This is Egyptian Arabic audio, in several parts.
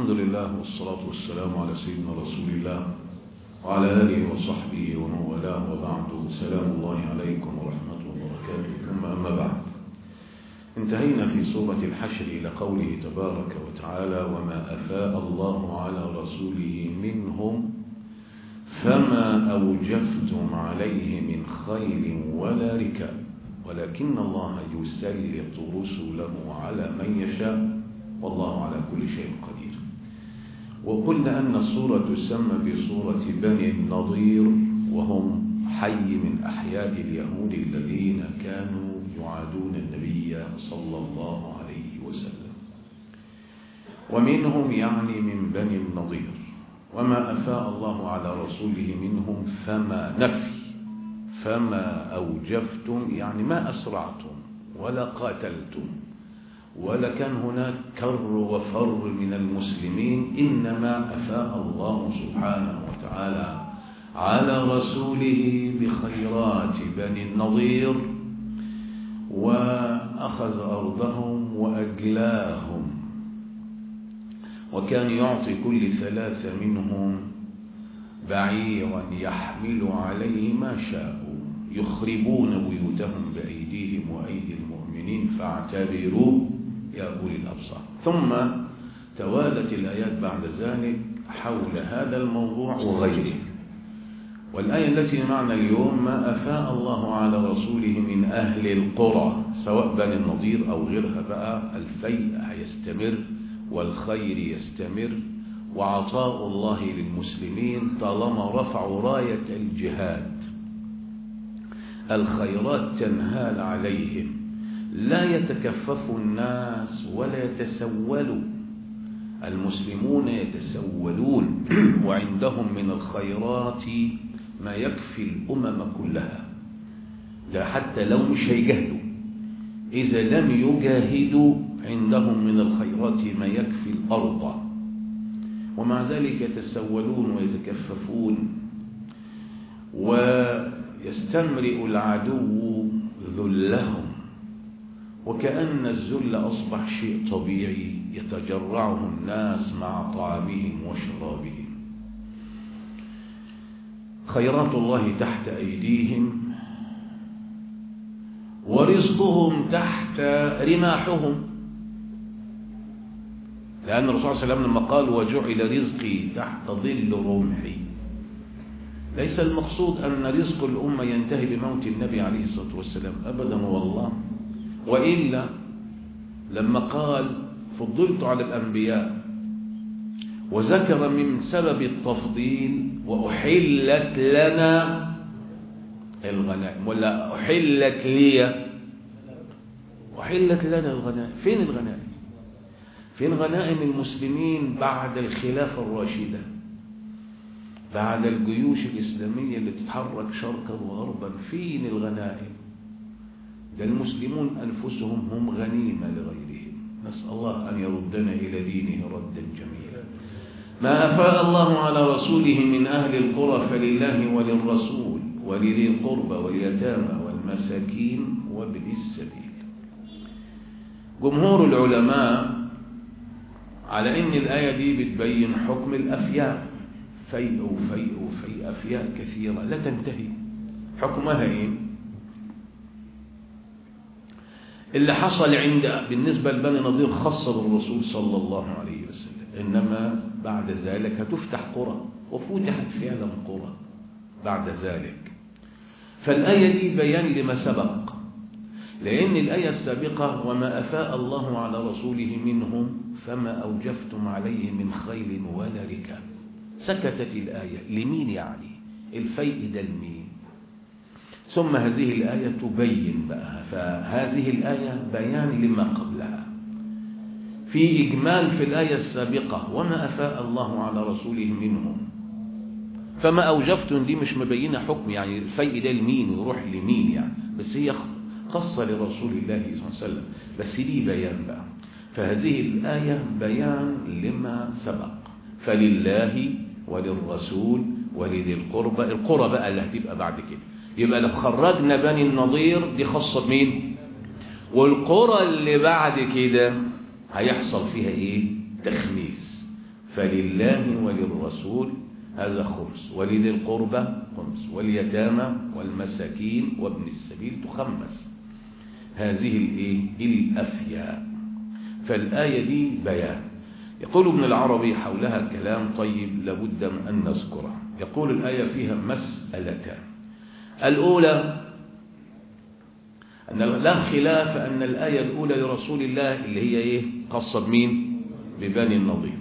الحمد لله والصلاة والسلام على سيدنا رسول الله وعلى آله وصحبه ومن والاه وبعد سلام الله عليكم ورحمة وبركاته ثم أما بعد انتهينا في سورة الحشر إلى قوله تبارك وتعالى وما أفاء الله على رسوله منهم فما أوجفتم عليه من خيل ولا ركاب ولكن الله يسلط رسله على من يشاء والله على كل شيء قدير وقلنا أن الصورة تسمى بصورة بني النضير وهم حي من أحياء اليهود الذين كانوا يعادون النبي صلى الله عليه وسلم ومنهم يعني من بني النضير وما أفاء الله على رسوله منهم فما نفي فما أوجفتم يعني ما أسرعتم ولا قاتلتم ولا كان هناك كر وفر من المسلمين إنما أفاء الله سبحانه وتعالى على رسوله بخيرات بني النضير وأخذ أرضهم وأجلاهم وكان يعطي كل ثلاثة منهم بعيرا يحمل عليه ما شاءوا يخربون بيوتهم بأيديهم وأيدي المؤمنين فاعتبروا يا أولي الأبصار ثم توالت الآيات بعد ذلك حول هذا الموضوع وغيره والآية التي معنا اليوم ما أفاء الله على رسوله من أهل القرى سواء بني النضير أو غيرها بقى الفيء هيستمر والخير يستمر وعطاء الله للمسلمين طالما رفعوا راية الجهاد الخيرات تنهال عليهم لا يتكفف الناس ولا يتسولوا المسلمون يتسولون وعندهم من الخيرات ما يكفي الأمم كلها لا حتى لو مش هيجاهدوا إذا لم يجاهدوا عندهم من الخيرات ما يكفي الأرض ومع ذلك يتسولون ويتكففون ويستمرئ العدو ذلهم وكأن الذل أصبح شيء طبيعي يتجرعه الناس مع طعامهم وشرابهم خيرات الله تحت أيديهم ورزقهم تحت رماحهم لأن الرسول صلى الله عليه وسلم لما قال وجعل رزقي تحت ظل رمحي ليس المقصود أن رزق الأمة ينتهي بموت النبي عليه الصلاة والسلام أبدا والله وإلا لما قال فضلت على الأنبياء وذكر من سبب التفضيل وأحلت لنا الغنائم ولا أحلت لي أحلت لنا الغنائم فين الغنائم فين غنائم المسلمين بعد الخلافة الراشدة بعد الجيوش الإسلامية اللي تتحرك شرقا وغربا فين الغنائم ده المسلمون أنفسهم هم غنيمة لغيرهم نسأل الله أن يردنا إلى دينه ردا جميلا ما أفاء الله على رسوله من أهل القرى فلله وللرسول ولذي القربى واليتامى والمساكين وابن السبيل جمهور العلماء على ان الآية دي بتبين حكم الأفياء فيء وفيء وفيء أفياء كثيرة لا تنتهي حكمها ايه اللي حصل عند بالنسبة لبني نضير خاصة بالرسول صلى الله عليه وسلم إنما بعد ذلك هتفتح قرى وفتحت فعلا قرى بعد ذلك فالآية دي بيان لما سبق لأن الآية السابقة وما أفاء الله على رسوله منهم فما أوجفتم عليه من خيل ولا ركاب سكتت الآية لمين يعني الفيء ده لمين ثم هذه الآية تبين بقى فهذه الآية بيان لما قبلها في إجمال في الآية السابقة وما أفاء الله على رسوله منهم فما أوجفتم دي مش مبينة حكم يعني الفيء ده لمين ويروح لمين يعني بس هي خاصة لرسول الله صلى الله عليه وسلم بس دي بيان بقى فهذه الآية بيان لما سبق فلله وللرسول ولذي القربى القرى بقى اللي هتبقى بعد كده يبقى لو خرجنا بني النضير دي خاصة بمين والقرى اللي بعد كده هيحصل فيها ايه تخميس فلله وللرسول هذا خمس ولذي القربى خمس واليتامى والمساكين وابن السبيل تخمس هذه الايه الافياء فالايه دي بيان يقول ابن العربي حولها كلام طيب لابد ان نذكره يقول الايه فيها مسالتان الاولى أن لا خلاف أن الآية الأولى لرسول الله اللي هي إيه قصة بمين ببني النضير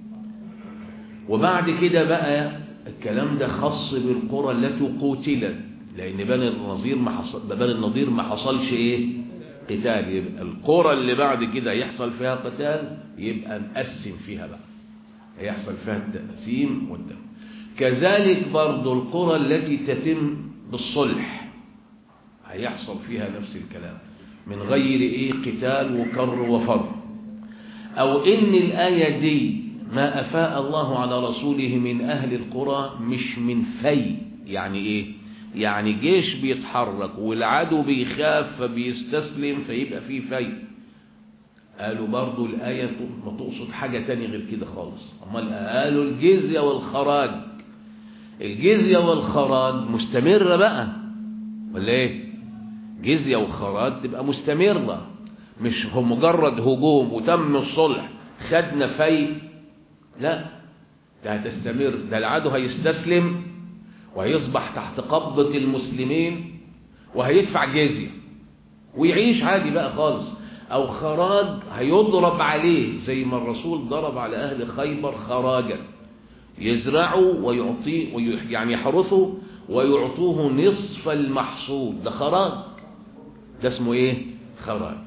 وبعد كده بقى الكلام ده خاص بالقرى التي قتلت لأن بني النضير ما حصل بني النضير ما حصلش إيه قتال يبقى القرى اللي بعد كده يحصل فيها قتال يبقى نقسم فيها بقى هيحصل فيها التقسيم والدم كذلك برضو القرى التي تتم بالصلح هيحصل فيها نفس الكلام من غير ايه قتال وكر وفر او ان الايه دي ما افاء الله على رسوله من اهل القرى مش من في يعني ايه يعني جيش بيتحرك والعدو بيخاف فبيستسلم فيبقى فيه في قالوا برضو الآية ما تقصد حاجة تانية غير كده خالص أمال قالوا الجزية والخراج الجزية والخراج مستمرة بقى ولا ايه جزية وخراج تبقى مستمرة مش هو مجرد هجوم وتم الصلح خدنا في لا ده هتستمر ده العدو هيستسلم وهيصبح تحت قبضة المسلمين وهيدفع جزية ويعيش عادي بقى خالص او خراج هيضرب عليه زي ما الرسول ضرب على اهل خيبر خراجا يزرعوا ويعطيه يعني يحرثوا ويعطوه نصف المحصول ده خراج ده اسمه ايه خراج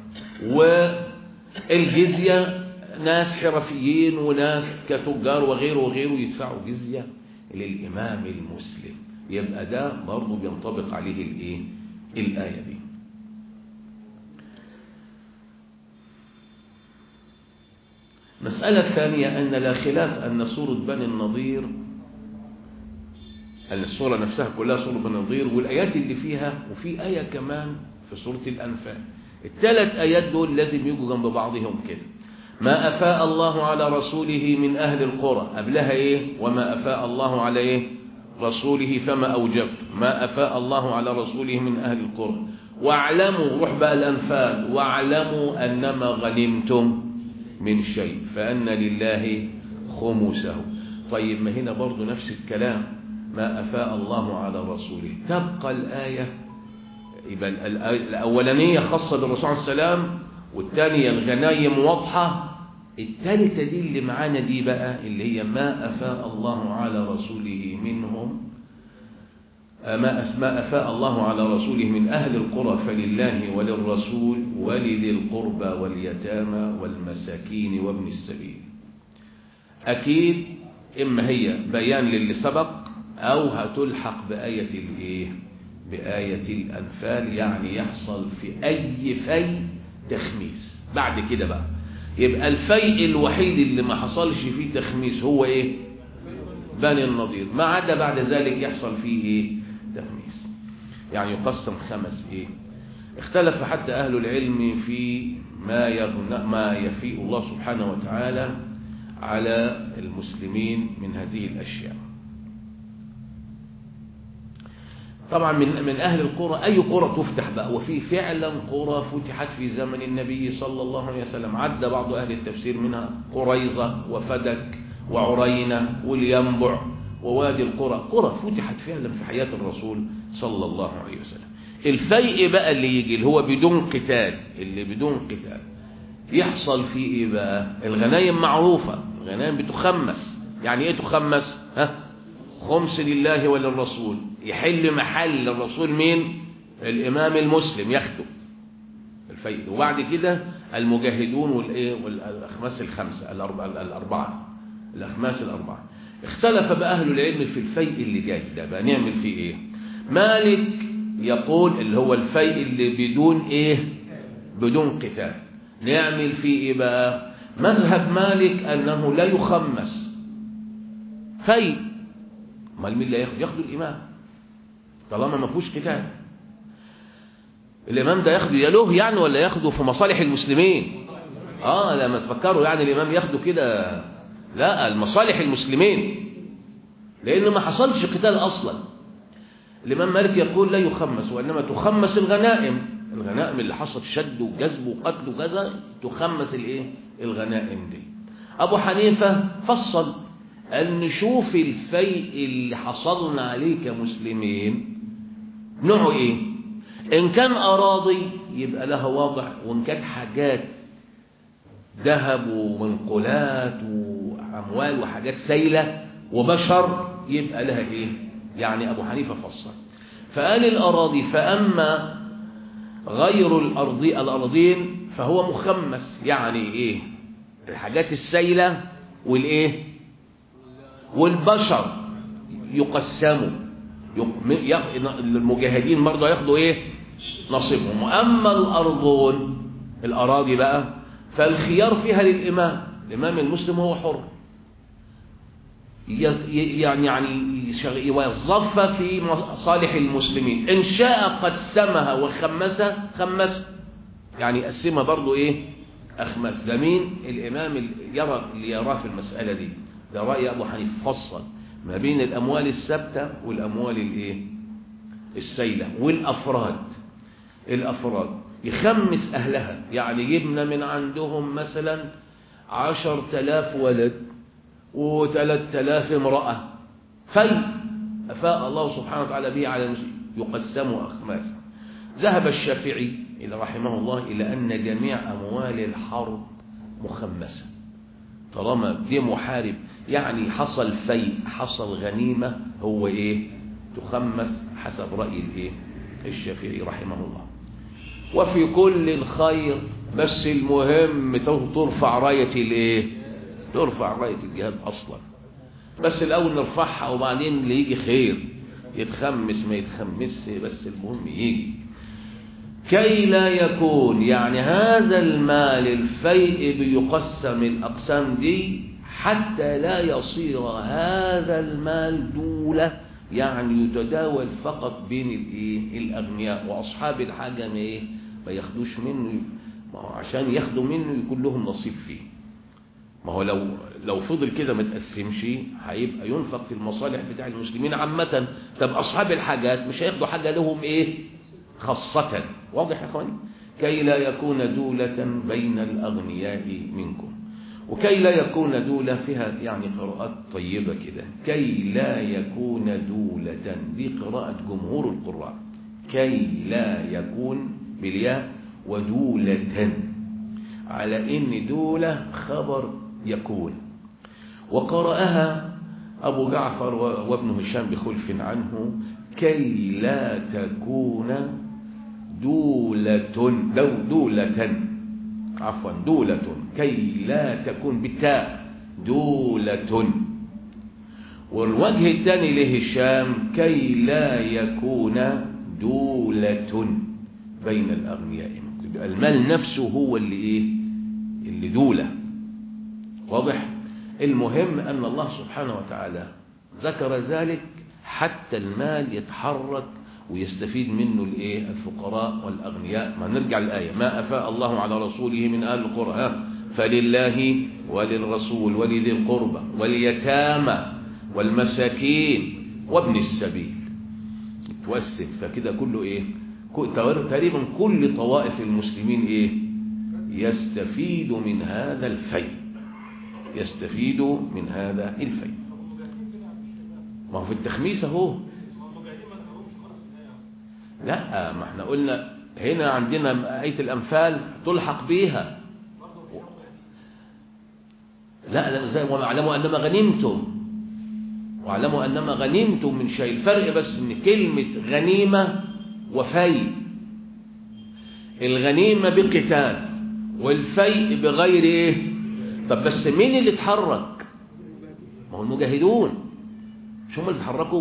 والجزية ناس حرفيين وناس كتجار وغيره وغيره يدفعوا جزية للإمام المسلم يبقى ده برضه بينطبق عليه الايه الآية دي مسألة ثانية أن لا خلاف أن سورة بني النضير أن السورة نفسها كلها سورة بني النضير والآيات اللي فيها وفي آية كمان في سورة الأنفال الثلاث آيات دول لازم يجوا جنب بعضهم كده ما أفاء الله على رسوله من أهل القرى قبلها إيه وما أفاء الله على إيه رسوله فما أوجبت ما أفاء الله على رسوله من أهل القرى واعلموا روح بقى الأنفال واعلموا أنما غنمتم من شيء فأن لله خمسه طيب ما هنا برضو نفس الكلام ما أفاء الله على رسوله تبقى الآية يبقى الأولانية خاصة بالرسول عليه السلام والثانية الغنايم واضحة الثالثة دي اللي معانا دي بقى اللي هي ما أفاء الله على رسوله منهم ما أسماء أفاء الله على رسوله من أهل القرى فلله وللرسول ولذي القربى واليتامى والمساكين وابن السبيل أكيد إما هي بيان للي سبق أو هتلحق بآية الإيه بآية الأنفال يعني يحصل في أي في تخميس بعد كده بقى يبقى الفيء الوحيد اللي ما حصلش فيه تخميس هو إيه بني النضير ما عدا بعد ذلك يحصل فيه إيه تخميس يعني يقسم خمس إيه اختلف حتى أهل العلم في ما يغنى ما يفيء الله سبحانه وتعالى على المسلمين من هذه الأشياء طبعا من من أهل القرى أي قرى تفتح بقى وفي فعلا قرى فتحت في زمن النبي صلى الله عليه وسلم عد بعض أهل التفسير منها قريظة وفدك وعرينة والينبع ووادي القرى قرى فتحت فعلا في حياة الرسول صلى الله عليه وسلم الفيء بقى اللي يجي اللي هو بدون قتال اللي بدون قتال يحصل فيه ايه بقى الغنايم معروفة الغنايم بتخمس يعني ايه تخمس ها خمس لله وللرسول يحل محل الرسول مين الامام المسلم ياخده الفيء وبعد كده المجاهدون والايه والاخماس الخمسه الاربعه الاخماس الاربعه اختلف بقى اهل العلم في الفيء اللي جاي ده بقى نعمل فيه ايه مالك يقول اللي هو الفيء اللي بدون ايه بدون قتال نعمل فيه ايه بقى مذهب مالك انه لا يخمس فيء امال مين اللي ياخد ياخده الامام طالما ما فيهوش قتال الامام ده ياخده يا له يعني ولا ياخده في مصالح المسلمين اه لما تفكروا يعني الامام ياخده كده لا المصالح المسلمين لأنه ما حصلش قتال أصلا الإمام مالك يقول لا يخمس وإنما تخمس الغنائم الغنائم اللي حصل شد وجذب وقتل وكذا تخمس الايه الغنائم دي أبو حنيفة فصل أن نشوف الفيء اللي حصلنا عليه كمسلمين نوعه إيه إن كان أراضي يبقى لها واضح وإن كانت حاجات ذهب ومنقولات وأموال وحاجات سيلة وبشر يبقى لها إيه يعني أبو حنيفة فصل فقال الأراضي فأما غير الأرضي الأرضين فهو مخمس يعني إيه الحاجات السيلة والإيه والبشر يقسموا المجاهدين برضه ياخدوا إيه نصيبهم وأما الأرضون الأراضي بقى فالخيار فيها للإمام الإمام المسلم هو حر يعني يعني يوظفها في مصالح المسلمين إن شاء قسمها وخمسها خمسها يعني قسمها برضو إيه أخمس ده مين الإمام اللي يرى اللي يراه في المسألة دي ده رأي أبو حنيفة فصل ما بين الأموال الثابتة والأموال الإيه السيلة والأفراد الأفراد يخمس أهلها يعني جبنا من عندهم مثلا عشر تلاف ولد وثلاث تلاف امرأة في أفاء الله سبحانه وتعالى به على المسلمين يقسم أخماسا ذهب الشافعي إلى رحمه الله إلى أن جميع أموال الحرب مخمسة طالما دي محارب يعني حصل في حصل غنيمة هو إيه تخمس حسب رأي الإيه الشافعي رحمه الله وفي كل الخير بس المهم ترفع راية الإيه ترفع راية الجهاد أصلا بس الأول نرفعها وبعدين اللي يجي خير يتخمس ما يتخمسش بس المهم يجي كي لا يكون يعني هذا المال الفيء بيقسم الأقسام دي حتى لا يصير هذا المال دولة يعني يتداول فقط بين الايه الأغنياء وأصحاب الحاجة ما ايه ما ياخدوش منه ما هو عشان ياخدوا منه يكون لهم نصيب فيه ما هو لو لو فضل كده ما تقسمش هيبقى ينفق في المصالح بتاع المسلمين عامة طب أصحاب الحاجات مش هياخدوا حاجة لهم إيه خاصة واضح يا إخواني كي لا يكون دولة بين الأغنياء منكم وكي لا يكون دولة فيها يعني قراءات طيبة كده كي لا يكون دولة دي قراءة جمهور القراء كي لا يكون بالياء ودولة على إن دولة خبر يكون وقرأها أبو جعفر وابن هشام بخلف عنه كي لا تكون دولة دو دولة عفوا دولة كي لا تكون بالتاء دولة والوجه الثاني لهشام كي لا يكون دولة بين الأغنياء المال نفسه هو اللي إيه اللي دولة واضح المهم أن الله سبحانه وتعالى ذكر ذلك حتى المال يتحرك ويستفيد منه الايه الفقراء والاغنياء ما نرجع الايه ما افاء الله على رسوله من اهل القرى فلله وللرسول ولذي القربى واليتامى والمساكين وابن السبيل توسف فكده كله ايه تقريبا كل طوائف المسلمين ايه يستفيد من هذا الفيء يستفيد من هذا الفيء ما هو في التخميس اهو لا ما احنا قلنا هنا عندنا آية الأنفال تلحق بيها لا لا زي واعلموا أنما غنمتم واعلموا أنما غنمتم من شيء الفرق بس ان كلمة غنيمة وفي الغنيمة بقتال والفيء بغير ايه طب بس مين اللي اتحرك ما هو المجاهدون مش هم اللي اتحركوا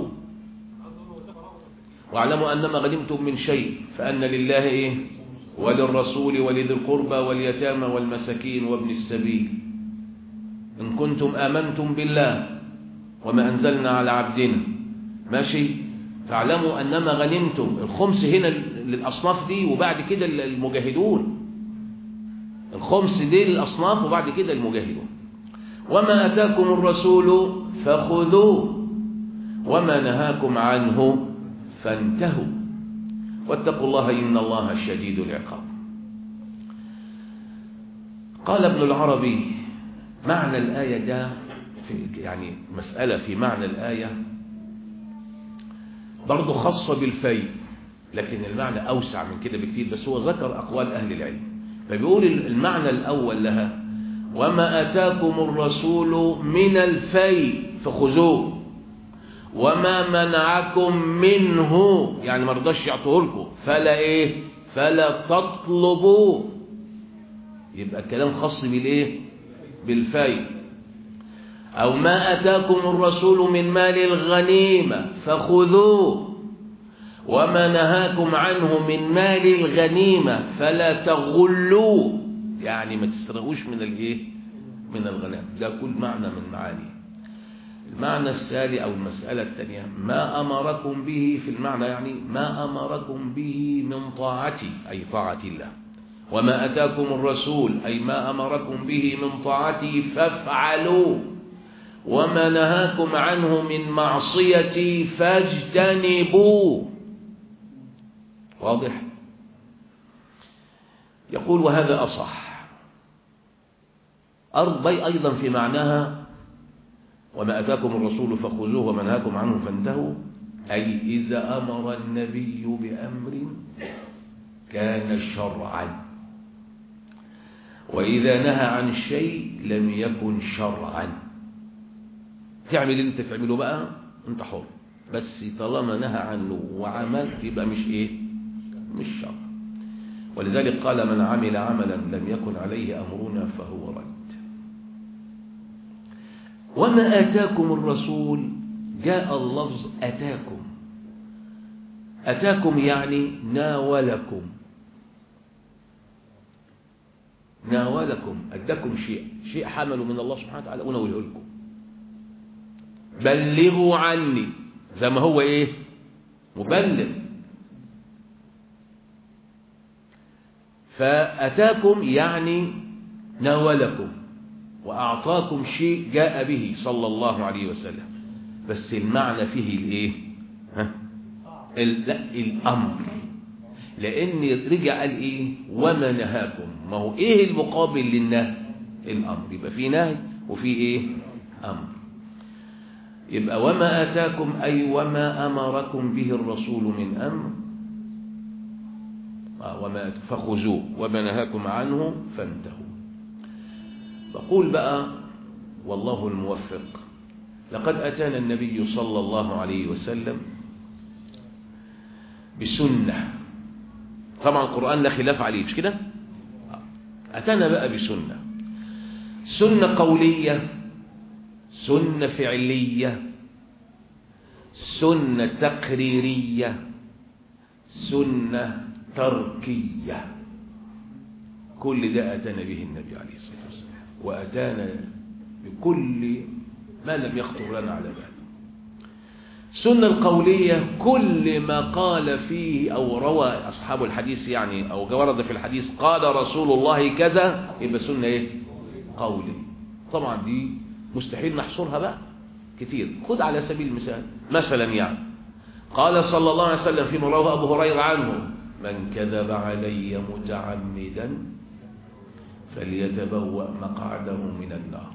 واعلموا أنما غنمتم من شيء فأن لله إيه وللرسول ولذي القربى واليتامى والمساكين وابن السبيل إن كنتم آمنتم بالله وما أنزلنا على عبدنا ماشي فاعلموا أنما غنمتم الخمس هنا للأصناف دي وبعد كده المجاهدون الخمس دي للأصناف وبعد كده المجاهدون وما أتاكم الرسول فخذوه وما نهاكم عنه فانتهوا واتقوا الله إن الله شديد العقاب قال ابن العربي معنى الآية ده في يعني مسألة في معنى الآية برضه خاصة بالفي لكن المعنى أوسع من كده بكتير بس هو ذكر أقوال أهل العلم فبيقول المعنى الأول لها وما أتاكم الرسول من الفي فخذوه وما منعكم منه يعني ما رضاش يعطوه لكم فلا ايه فلا تطلبوه يبقى الكلام خاص بالايه بالفي او ما اتاكم الرسول من مال الغنيمه فخذوه وما نهاكم عنه من مال الغنيمه فلا تغلوه يعني ما تسرقوش من الايه من الغنائم ده كل معنى من معانيه المعنى الثاني أو المسألة الثانية ما أمركم به في المعنى يعني ما أمركم به من طاعتي أي طاعة الله وما أتاكم الرسول أي ما أمركم به من طاعتي فافعلوا وما نهاكم عنه من معصيتي فاجتنبوا واضح يقول وهذا أصح أرضي أيضا في معناها وما أتاكم الرسول فخذوه وما نهاكم عنه فانتهوا أي إذا أمر النبي بأمر كان شرعا وإذا نهى عن شيء لم يكن شرعا تعمل انت تعمله بقى انت حر بس طالما نهى عنه وعمل يبقى مش ايه مش شرع ولذلك قال من عمل عملا لم يكن عليه أمرنا فهو رد وما آتاكم الرسول جاء اللفظ أتاكم أتاكم يعني ناولكم ناولكم أداكم شيء شيء حملوا من الله سبحانه وتعالى ونوله لكم بلغوا عني زي ما هو ايه مبلغ فأتاكم يعني ناولكم وأعطاكم شيء جاء به صلى الله عليه وسلم بس المعنى فيه الايه ها لا الأمر لأن رجع قال إيه وما نهاكم ما هو إيه المقابل للنهي الأمر يبقى في نهي وفي إيه أمر يبقى وما آتاكم أي وما أمركم به الرسول من أمر وما فخذوه وما نهاكم عنه فانتهوا فقول بقى والله الموفق لقد أتانا النبي صلى الله عليه وسلم بسنة طبعا القرآن لا خلاف عليه مش كده أتانا بقى بسنة سنة قولية سنة فعلية سنة تقريرية سنة تركية كل ده أتانا به النبي عليه الصلاة والسلام وأتانا بكل ما لم يخطر لنا على بال السنة القولية كل ما قال فيه أو روى أصحاب الحديث يعني أو ورد في الحديث قال رسول الله كذا يبقى سنة إيه قولي طبعا دي مستحيل نحصرها بقى كتير خد على سبيل المثال مثلا يعني قال صلى الله عليه وسلم في رواه أبو هريرة عنه من كذب علي متعمدا فليتبوأ مقعده من النار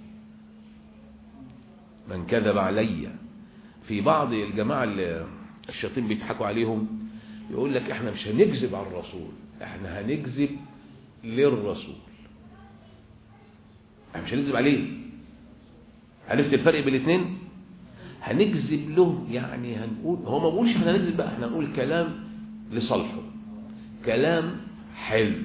من كذب علي في بعض الجماعة اللي الشياطين بيضحكوا عليهم يقول لك احنا مش هنكذب على الرسول احنا هنكذب للرسول احنا مش هنكذب عليه عرفت الفرق بين الاثنين هنكذب له يعني هنقول هو ما بقولش احنا هنكذب بقى احنا هنقول كلام لصالحه كلام حلو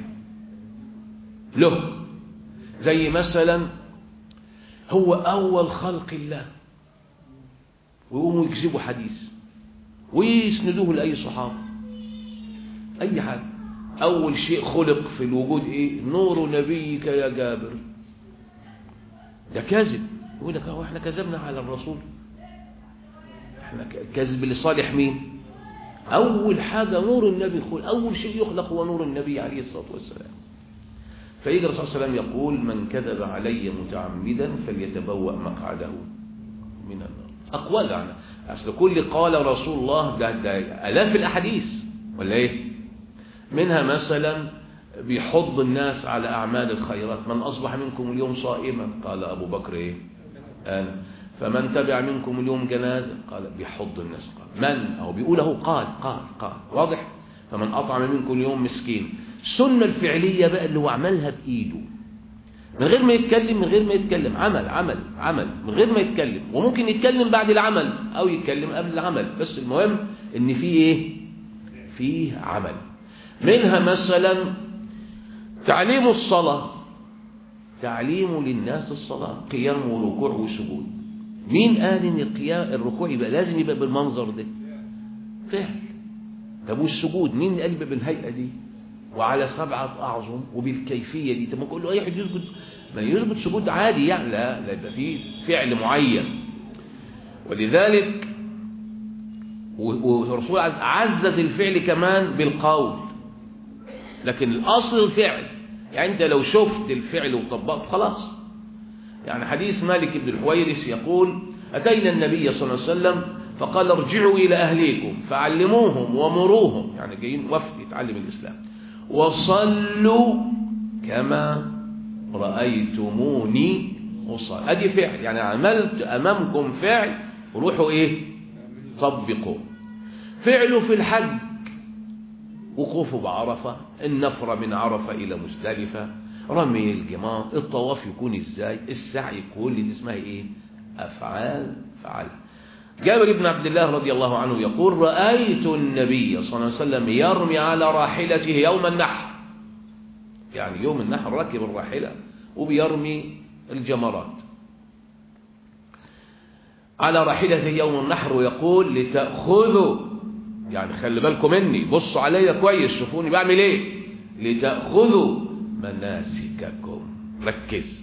له زي مثلا هو أول خلق الله ويقوموا يكذبوا حديث ويسندوه لأي صحابة أي حد أول شيء خلق في الوجود إيه نور نبيك يا جابر ده كاذب يقول لك هو احنا كذبنا على الرسول احنا كذب لصالح مين أول حاجة نور النبي خلق أول شيء يخلق هو نور النبي عليه الصلاة والسلام فيجي الرسول صلى الله عليه وسلم يقول من كذب علي متعمدا فليتبوأ مقعده من النار أقوال يعني أصل كل قال رسول الله ده, ده ألاف الأحاديث ولا إيه منها مثلا بيحض الناس على أعمال الخيرات من أصبح منكم اليوم صائما قال أبو بكر إيه أنا فمن تبع منكم اليوم جنازة قال بيحض الناس قال من أو بيقوله قال قال قال واضح فمن أطعم منكم اليوم مسكين السنة الفعلية بقى اللي هو عملها بإيده من غير ما يتكلم من غير ما يتكلم عمل عمل عمل من غير ما يتكلم وممكن يتكلم بعد العمل أو يتكلم قبل العمل بس المهم إن في إيه فيه عمل منها مثلا تعليم الصلاة تعليم للناس الصلاة قيام وركوع وسجود مين قال ان القيام الركوع يبقى لازم يبقى بالمنظر ده فعل طب والسجود مين قال يبقى بالهيئة دي وعلى سبعة أعظم وبالكيفية دي طب ما كل أي حد يسجد ما يسجد سجود عادي يعني لا لا يبقى فيه فعل معين ولذلك والرسول عزز الفعل كمان بالقول لكن الأصل الفعل يعني أنت لو شفت الفعل وطبقته خلاص يعني حديث مالك بن الحويرث يقول أتينا النبي صلى الله عليه وسلم فقال ارجعوا إلى أهليكم فعلموهم ومروهم يعني جايين وفد يتعلم الإسلام وصلوا كما رأيتموني أصلي أدي فعل يعني عملت أمامكم فعل روحوا إيه طبقوا فعلوا في الحج وقوفوا بعرفة النفر من عرفة إلى مزدلفة رمي الجمار الطواف يكون إزاي السعي كل دي اسمها إيه أفعال فعل جابر بن عبد الله رضي الله عنه يقول رأيت النبي صلى الله عليه وسلم يرمي على راحلته يوم النحر يعني يوم النحر ركب الراحلة وبيرمي الجمرات على راحلته يوم النحر ويقول لتأخذوا يعني خلي بالكم مني بصوا عليا كويس شوفوني بعمل ايه لتأخذوا مناسككم ركز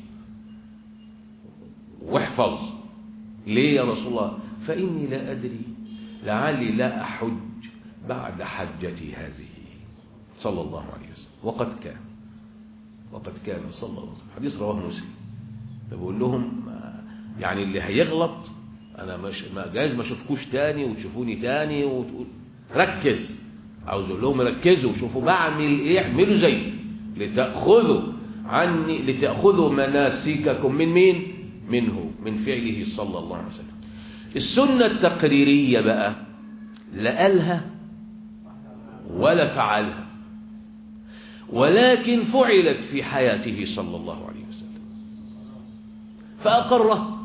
واحفظ ليه يا رسول الله فإني لا أدري لعلي لا أحج بعد حجتي هذه صلى الله عليه وسلم وقد كان وقد كان صلى الله عليه وسلم حديث رواه مسلم بقول لهم يعني اللي هيغلط انا مش ما جايز ما اشوفكوش تاني وتشوفوني تاني وتقول ركز عاوز اقول لهم ركزوا شوفوا بعمل ايه اعملوا زي لتاخذوا عني لتاخذوا مناسككم من مين منه من فعله صلى الله عليه وسلم السنه التقريريه بقى لا قالها ولا فعلها ولكن فعلت في حياته صلى الله عليه وسلم فأقره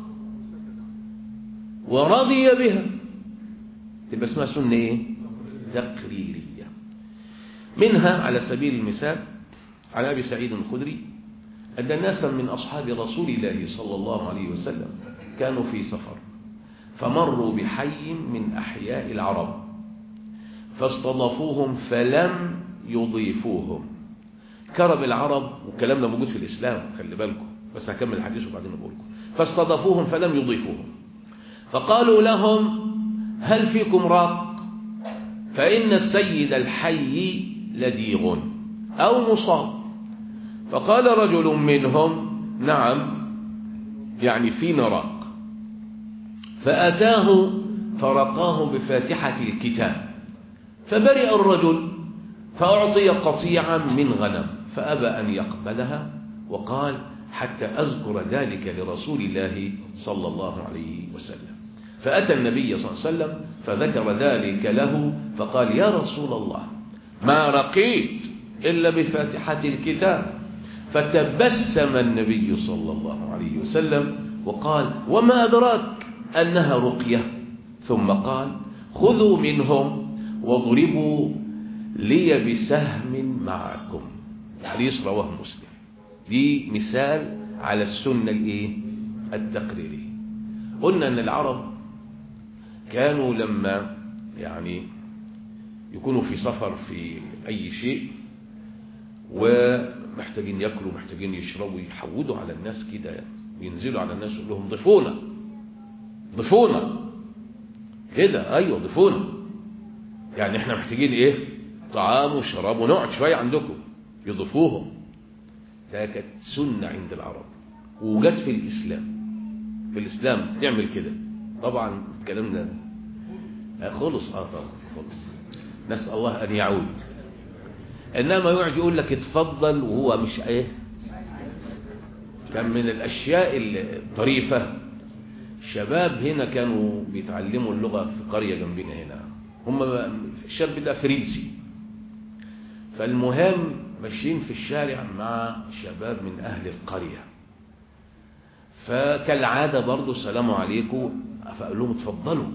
ورضي بها تبقى اسمها سنة ايه تقريرية منها على سبيل المثال على أبي سعيد الخدري أن ناسا من أصحاب رسول الله صلى الله عليه وسلم كانوا في سفر فمروا بحي من أحياء العرب فاستضافوهم فلم يضيفوهم كرم العرب والكلام ده موجود في الإسلام خلي بالكم بس هكمل الحديث وبعدين أقول لكم فاستضافوهم فلم يضيفوهم فقالوا لهم هل فيكم راق فإن السيد الحي لديغ أو مصاب فقال رجل منهم نعم يعني فينا راق فأتاه فرقاه بفاتحة الكتاب فبرئ الرجل فأعطي قطيعا من غنم فأبى أن يقبلها وقال حتى أذكر ذلك لرسول الله صلى الله عليه وسلم فأتى النبي صلى الله عليه وسلم فذكر ذلك له فقال يا رسول الله ما رقيت إلا بفاتحة الكتاب فتبسم النبي صلى الله عليه وسلم وقال وما أدراك أنها رقية ثم قال خذوا منهم واضربوا لي بسهم معكم حديث رواه مسلم دي مثال على السنة الايه التقريرية قلنا ان العرب كانوا لما يعني يكونوا في سفر في اي شيء ومحتاجين ياكلوا محتاجين يشربوا يحودوا على الناس كده ينزلوا على الناس يقول لهم ضيفونا ضيفونا كده ايوه ضيفونا يعني احنا محتاجين ايه طعام وشراب ونقعد شويه عندكم يضيفوهم ده كانت سنة عند العرب وجت في الإسلام في الإسلام تعمل كده طبعا الكلام ده خلص اه طبعا خلص نسأل الله أن يعود إنما يقعد يقول لك اتفضل وهو مش ايه كان من الأشياء الطريفة شباب هنا كانوا بيتعلموا اللغة في قرية جنبنا هنا هم الشاب ده فرنسي فالمهم ماشيين في الشارع مع شباب من أهل القرية فكالعادة برضو السلام عليكم فقال لهم اتفضلوا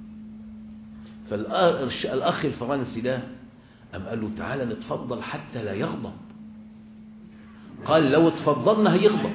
فالأخ الفرنسي ده قام قال له تعالى نتفضل حتى لا يغضب قال لو اتفضلنا هيغضب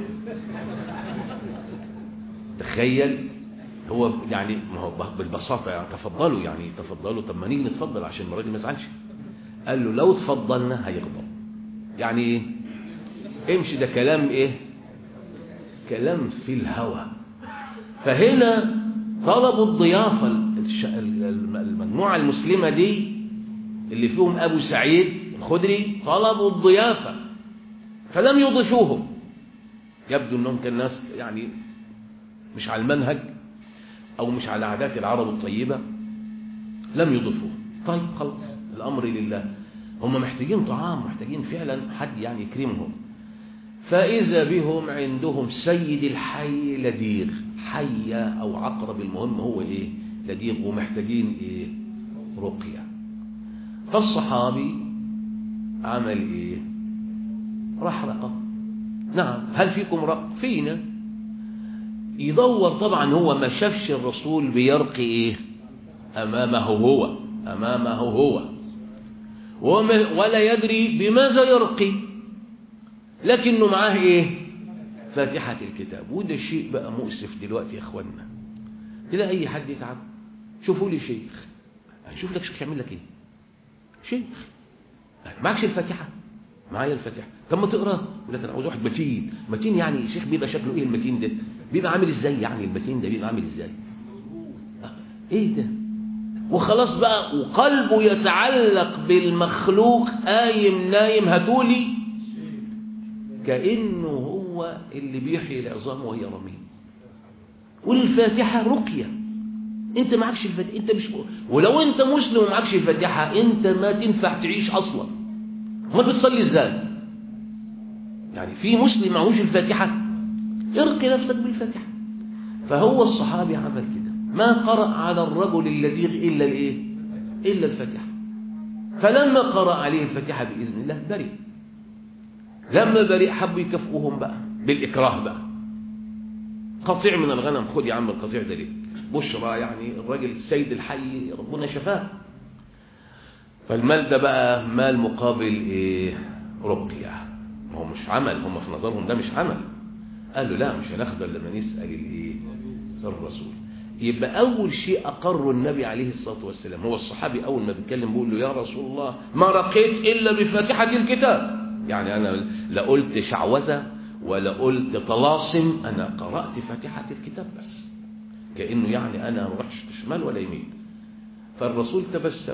تخيل هو يعني ما هو بالبساطة يعني تفضلوا يعني تفضلوا طب ما نيجي نتفضل عشان الراجل ما يزعلش قال له لو اتفضلنا هيغضب يعني ايه امشي ده كلام ايه كلام في الهوى فهنا طلبوا الضيافة المجموعة المسلمة دي اللي فيهم أبو سعيد الخدري طلبوا الضيافة فلم يضيفوهم يبدو أنهم كان ناس يعني مش على المنهج أو مش على عادات العرب الطيبة لم يضيفوه طيب خلاص الأمر لله هم محتاجين طعام محتاجين فعلا حد يعني يكرمهم فإذا بهم عندهم سيد الحي لديغ حية أو عقرب المهم هو إيه لديغ ومحتاجين إيه رقية فالصحابي عمل إيه راح رقى نعم هل فيكم رق فينا يدور طبعا هو ما شافش الرسول بيرقي إيه أمامه هو أمامه هو ولا يدري بماذا يرقي لكنه معاه ايه فاتحة الكتاب وده شيء بقى مؤسف دلوقتي يا اخوانا تلاقي اي حد يتعب شوفوا لي شيخ هنشوف لك شيخ يعمل لك ايه شيخ معكش الفاتحة معايا الفاتحة طب ما تقراه يقول لك انا عاوز واحد متين متين يعني شيخ بيبقى شكله ايه المتين ده بيبقى عامل ازاي يعني المتين ده بيبقى عامل ازاي ايه ده وخلاص بقى وقلبه يتعلق بالمخلوق قايم نايم هاتولي كأنه هو اللي بيحيي العظام وهي رميم والفاتحة رقية انت معكش الفاتحة انت مش ولو انت مسلم ومعكش الفاتحة انت ما تنفع تعيش اصلا ما بتصلي ازاي يعني في مسلم معهوش الفاتحة ارقي نفسك بالفاتحة فهو الصحابي عمل كده ما قرأ على الرجل الذي إلا الإيه؟ إلا الفاتحة فلما قرأ عليه الفاتحة بإذن الله برئ لما برئ حبوا يكافئوهم بقى بالإكراه بقى قطيع من الغنم خد يا عم القطيع ده ليه بشرى يعني الراجل سيد الحي ربنا شفاه فالمال ده بقى مال مقابل ايه رقية ما هو مش عمل هم في نظرهم ده مش عمل قالوا لا مش هناخده الا لما نسأل الايه الرسول يبقى أول شيء أقر النبي عليه الصلاة والسلام هو الصحابي أول ما بيتكلم بيقول له يا رسول الله ما رقيت إلا بفاتحة الكتاب يعني أنا لا قلت شعوذة ولا قلت طلاسم أنا قرأت فاتحة الكتاب بس كأنه يعني أنا ما رحش شمال ولا يمين فالرسول تبسم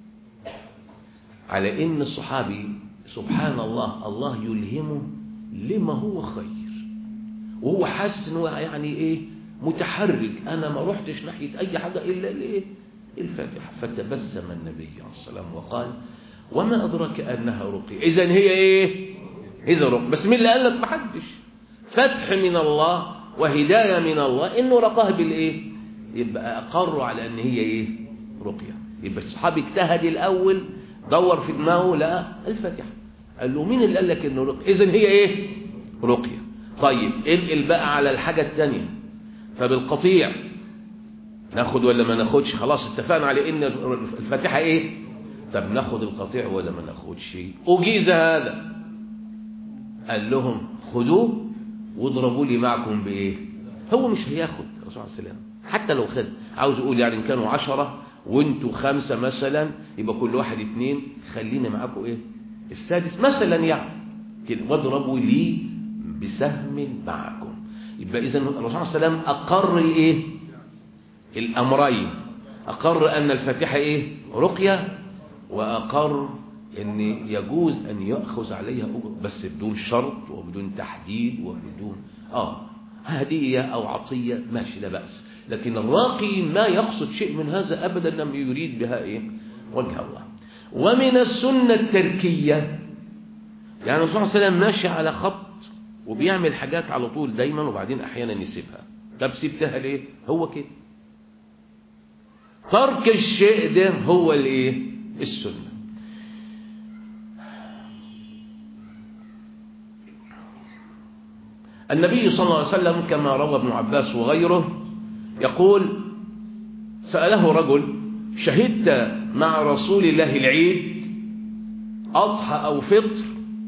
على إن الصحابي سبحان الله الله يلهمه لما هو خير وهو حاسس إنه يعني إيه متحرك أنا ما رحتش ناحية أي حاجة إلا الإيه الفاتحة فتبسم النبي عليه السلام وقال وما أدرك أنها رقية إذا هي إيه إذا رقية بس مين اللي قال لك محدش فتح من الله وهداية من الله إنه رقاه بالإيه يبقى أقروا على أن هي إيه رقية يبقى الصحابي اجتهد الأول دور في دماغه لا الفاتحة قال له مين اللي قال لك إنه رقية إذا هي إيه رقية طيب انقل بقى على الحاجة الثانية فبالقطيع ناخد ولا ما ناخدش خلاص اتفقنا على ان الفاتحة ايه طب ناخد القطيع ولا ما ناخدش اجيز هذا قال لهم خدوه واضربوا لي معكم بايه هو مش هياخد الرسول عليه السلام حتى لو خد عاوز يقول يعني ان كانوا عشرة وانتوا خمسة مثلا يبقى كل واحد اتنين خلينا معاكم ايه السادس مثلا يعني كده واضربوا لي بسهم معكم يبقى إذا الرسول صلى الله عليه وسلم أقر الإيه؟ الأمرين أقر أن الفاتحة إيه؟ رقية وأقر ان يجوز ان يأخذ عليها أجر بس بدون شرط وبدون تحديد وبدون اه هدية او عطية ماشي لا بأس لكن الراقي ما يقصد شيء من هذا ابدا لم يريد بها ايه وجه الله ومن السنة التركية يعني الرسول صلى الله عليه وسلم ماشي على خط وبيعمل حاجات على طول دايما وبعدين احيانا يسيبها طب سبتها ليه هو كده ترك الشيء ده هو الايه السنه النبي صلى الله عليه وسلم كما روى ابن عباس وغيره يقول سأله رجل شهدت مع رسول الله العيد أضحى أو فطر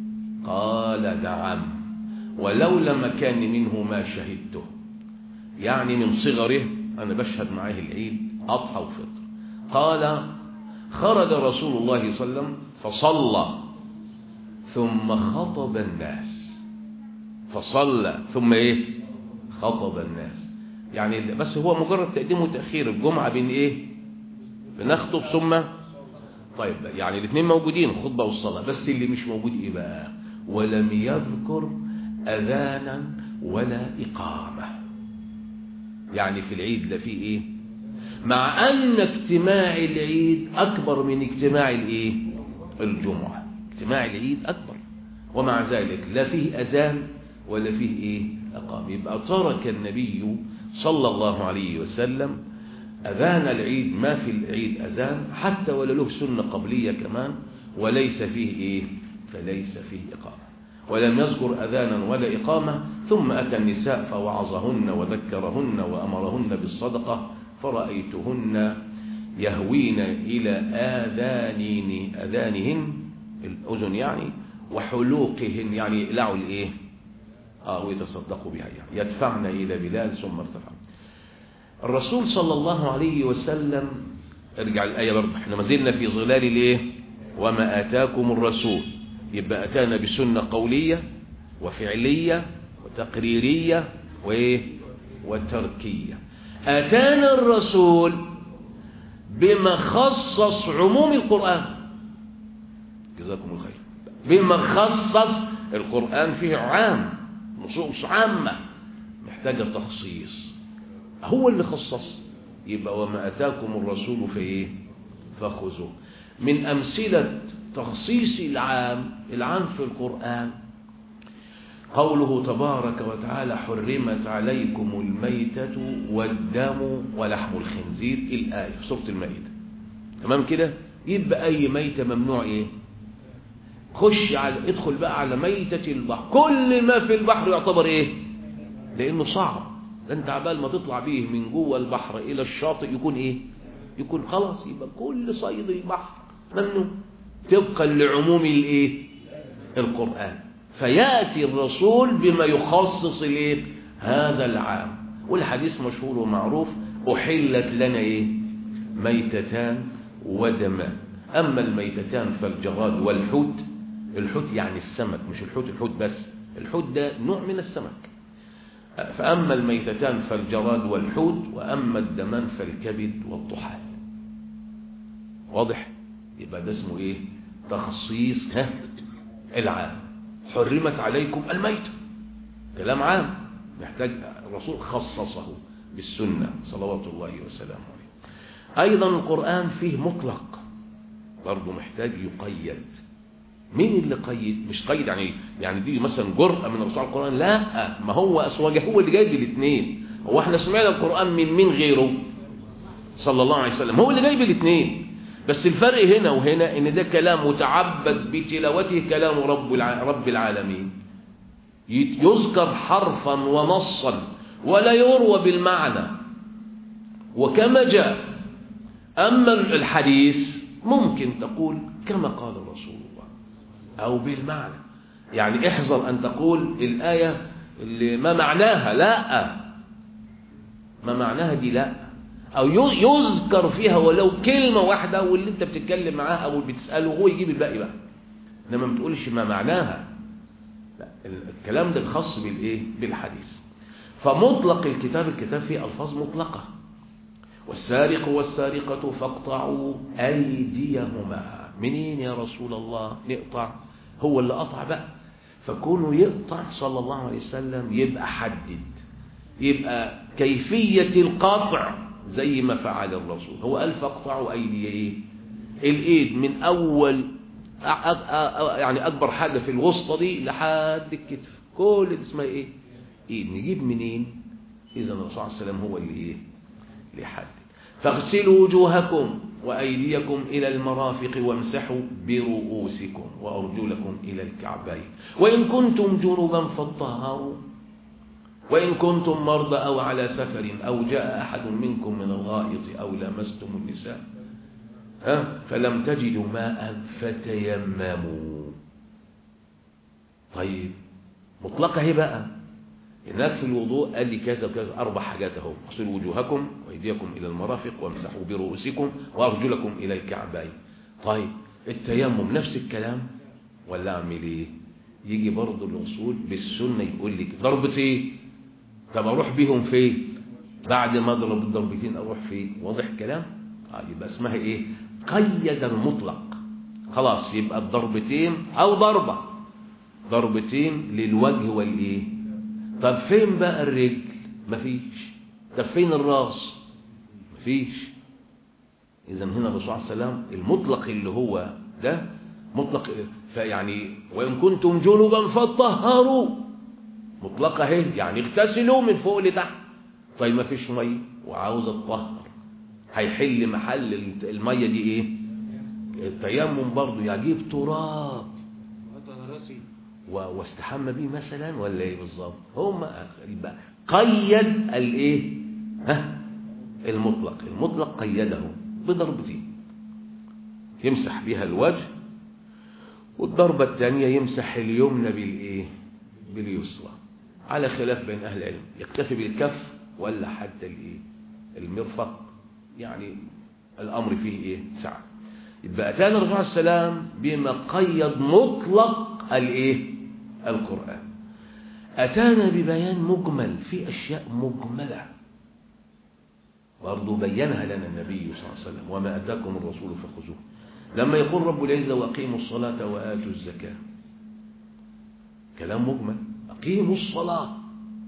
قال نعم ولولا مكان منه ما شهدته يعني من صغره أنا بشهد معاه العيد أضحى وفطر قال خرج رسول الله صلى الله عليه وسلم فصلى ثم خطب الناس فصلى ثم ايه خطب الناس يعني بس هو مجرد تقديم وتأخير الجمعة بين ايه بنخطب ثم طيب يعني الاثنين موجودين خطبة والصلاة بس اللي مش موجود ايه بقى ولم يذكر اذانا ولا اقامة يعني في العيد لا فيه ايه مع ان اجتماع العيد اكبر من اجتماع الايه الجمعة اجتماع العيد اكبر ومع ذلك لا فيه اذان ولا فيه ايه اقام يبقى ترك النبي صلى الله عليه وسلم اذان العيد ما في العيد اذان حتى ولا له سنه قبليه كمان وليس فيه ايه فليس فيه اقامه ولم يذكر اذانا ولا اقامه ثم اتى النساء فوعظهن وذكرهن وامرهن بالصدقه فرايتهن يهوين الى اذانين اذانهن الاذن يعني وحلوقهن يعني يقلعوا الايه اه ويتصدقوا بها يعني يدفعن الى بلال ثم ارتفع الرسول صلى الله عليه وسلم ارجع الايه برضه احنا ما زلنا في ظلال الايه وما اتاكم الرسول يبقى اتانا بسنه قوليه وفعليه وتقريريه وايه وتركيه اتانا الرسول بما خصص عموم القران جزاكم الخير بما خصص القرآن فيه عام نصوص عامة محتاجة تخصيص هو اللي خصص يبقى وما أتاكم الرسول في إيه فخذوه من أمثلة تخصيص العام العام في القرآن قوله تبارك وتعالى حرمت عليكم الميتة والدم ولحم الخنزير الآية في سورة المائدة تمام كده يبقى أي ميتة ممنوع إيه خش على ادخل بقى على ميتة البحر كل ما في البحر يعتبر ايه لانه صعب انت عبال ما تطلع بيه من جوه البحر الى الشاطئ يكون ايه يكون خلاص يبقى كل صيد البحر ممنوع طبقا لعموم الايه القرآن فيأتي الرسول بما يخصص الايه هذا العام والحديث مشهور ومعروف أحلت لنا ايه ميتتان ودمان أما الميتتان فالجراد والحوت الحوت يعني السمك مش الحوت الحوت بس الحوت ده نوع من السمك فأما الميتتان فالجراد والحوت وأما الدمان فالكبد والطحال واضح يبقى ده اسمه ايه تخصيص ها العام حرمت عليكم الميتة كلام عام محتاج الرسول خصصه بالسنة صلوات الله وسلامه عليه أيضا القرآن فيه مطلق برضه محتاج يقيد مين اللي قيد مش قيد يعني يعني دي مثلا جرأة من الرسول على القرآن لا ما هو أسواجه هو اللي جايب الاثنين هو احنا سمعنا القرآن من مين غيره صلى الله عليه وسلم هو اللي جايب الاثنين بس الفرق هنا وهنا ان ده كلام متعبد بتلاوته كلام رب رب العالمين يذكر حرفا ونصا ولا يروى بالمعنى وكما جاء أما الحديث ممكن تقول كما قال رسول الله أو بالمعنى يعني احذر أن تقول الآية اللي ما معناها لا ما معناها دي لا أو يذكر فيها ولو كلمة واحدة واللي انت بتتكلم معاه أو بتسأله هو يجيب الباقي بقى إنما ما تقولش ما معناها لا الكلام ده خاص بالإيه بالحديث فمطلق الكتاب الكتاب فيه ألفاظ مطلقة والسارق والسارقة فاقطعوا أيديهما منين يا رسول الله نقطع هو اللي قطع بقى فكونه يقطع صلى الله عليه وسلم يبقى حدد يبقى كيفية القطع زي ما فعل الرسول هو قال فاقطعوا أيدي إيه الإيد من أول يعني أكبر حاجة في الوسطى دي لحد الكتف كل دي اسمها إيه إيد نجيب منين إذا الرسول صلى الله عليه وسلم هو اللي إيه اللي يحدد فاغسلوا وجوهكم وأيديكم إلى المرافق وامسحوا برؤوسكم وأرجلكم إلى الكعبين وإن كنتم جنبا فاطهروا وإن كنتم مرضى أو على سفر أو جاء أحد منكم من الغائط أو لمستم النساء ها فلم تجدوا ماء فتيمموا طيب مطلقة هي بقى هناك في الوضوء قال لي كذا وكذا أربع حاجات اهو اغسلوا وجوهكم وأيديكم إلى المرافق وامسحوا برؤوسكم وأرجلكم إلى الكعبين طيب التيمم نفس الكلام ولا أعمل إيه يجي برضه الوصول بالسنة يقول لك ضربة إيه طب أروح بيهم فين بعد ما أضرب الضربتين أروح فين واضح الكلام آه يبقى اسمها إيه قيد المطلق خلاص يبقى الضربتين أو ضربة ضربتين للوجه والإيه طب فين بقى الرجل مفيش طب فين الراس مفيش اذا هنا الرسول عليه السلام المطلق اللي هو ده مطلق فيعني وان كنتم جنبا فطهروا مطلقه اهي يعني اغتسلوا من فوق لتحت طيب ما فيش ميه وعاوز اتطهر هيحل محل الميه دي ايه التيمم برضه يجيب تراب واستحمى بيه مثلا ولا ايه بالظبط هم قيد الايه ها المطلق المطلق قيده بضربتين يمسح بها الوجه والضربة الثانية يمسح اليمنى بالايه باليسرى على خلاف بين اهل العلم يكتفي بالكف ولا حتى الايه المرفق يعني الامر فيه ايه سعه يبقى اتانا الرسول عليه السلام بما قيد مطلق الايه القرآن أتانا ببيان مجمل في أشياء مجملة برضو بينها لنا النبي صلى الله عليه وسلم وما أتاكم الرسول فخذوه لما يقول رب العزة وأقيموا الصلاة وآتوا الزكاة كلام مجمل أقيموا الصلاة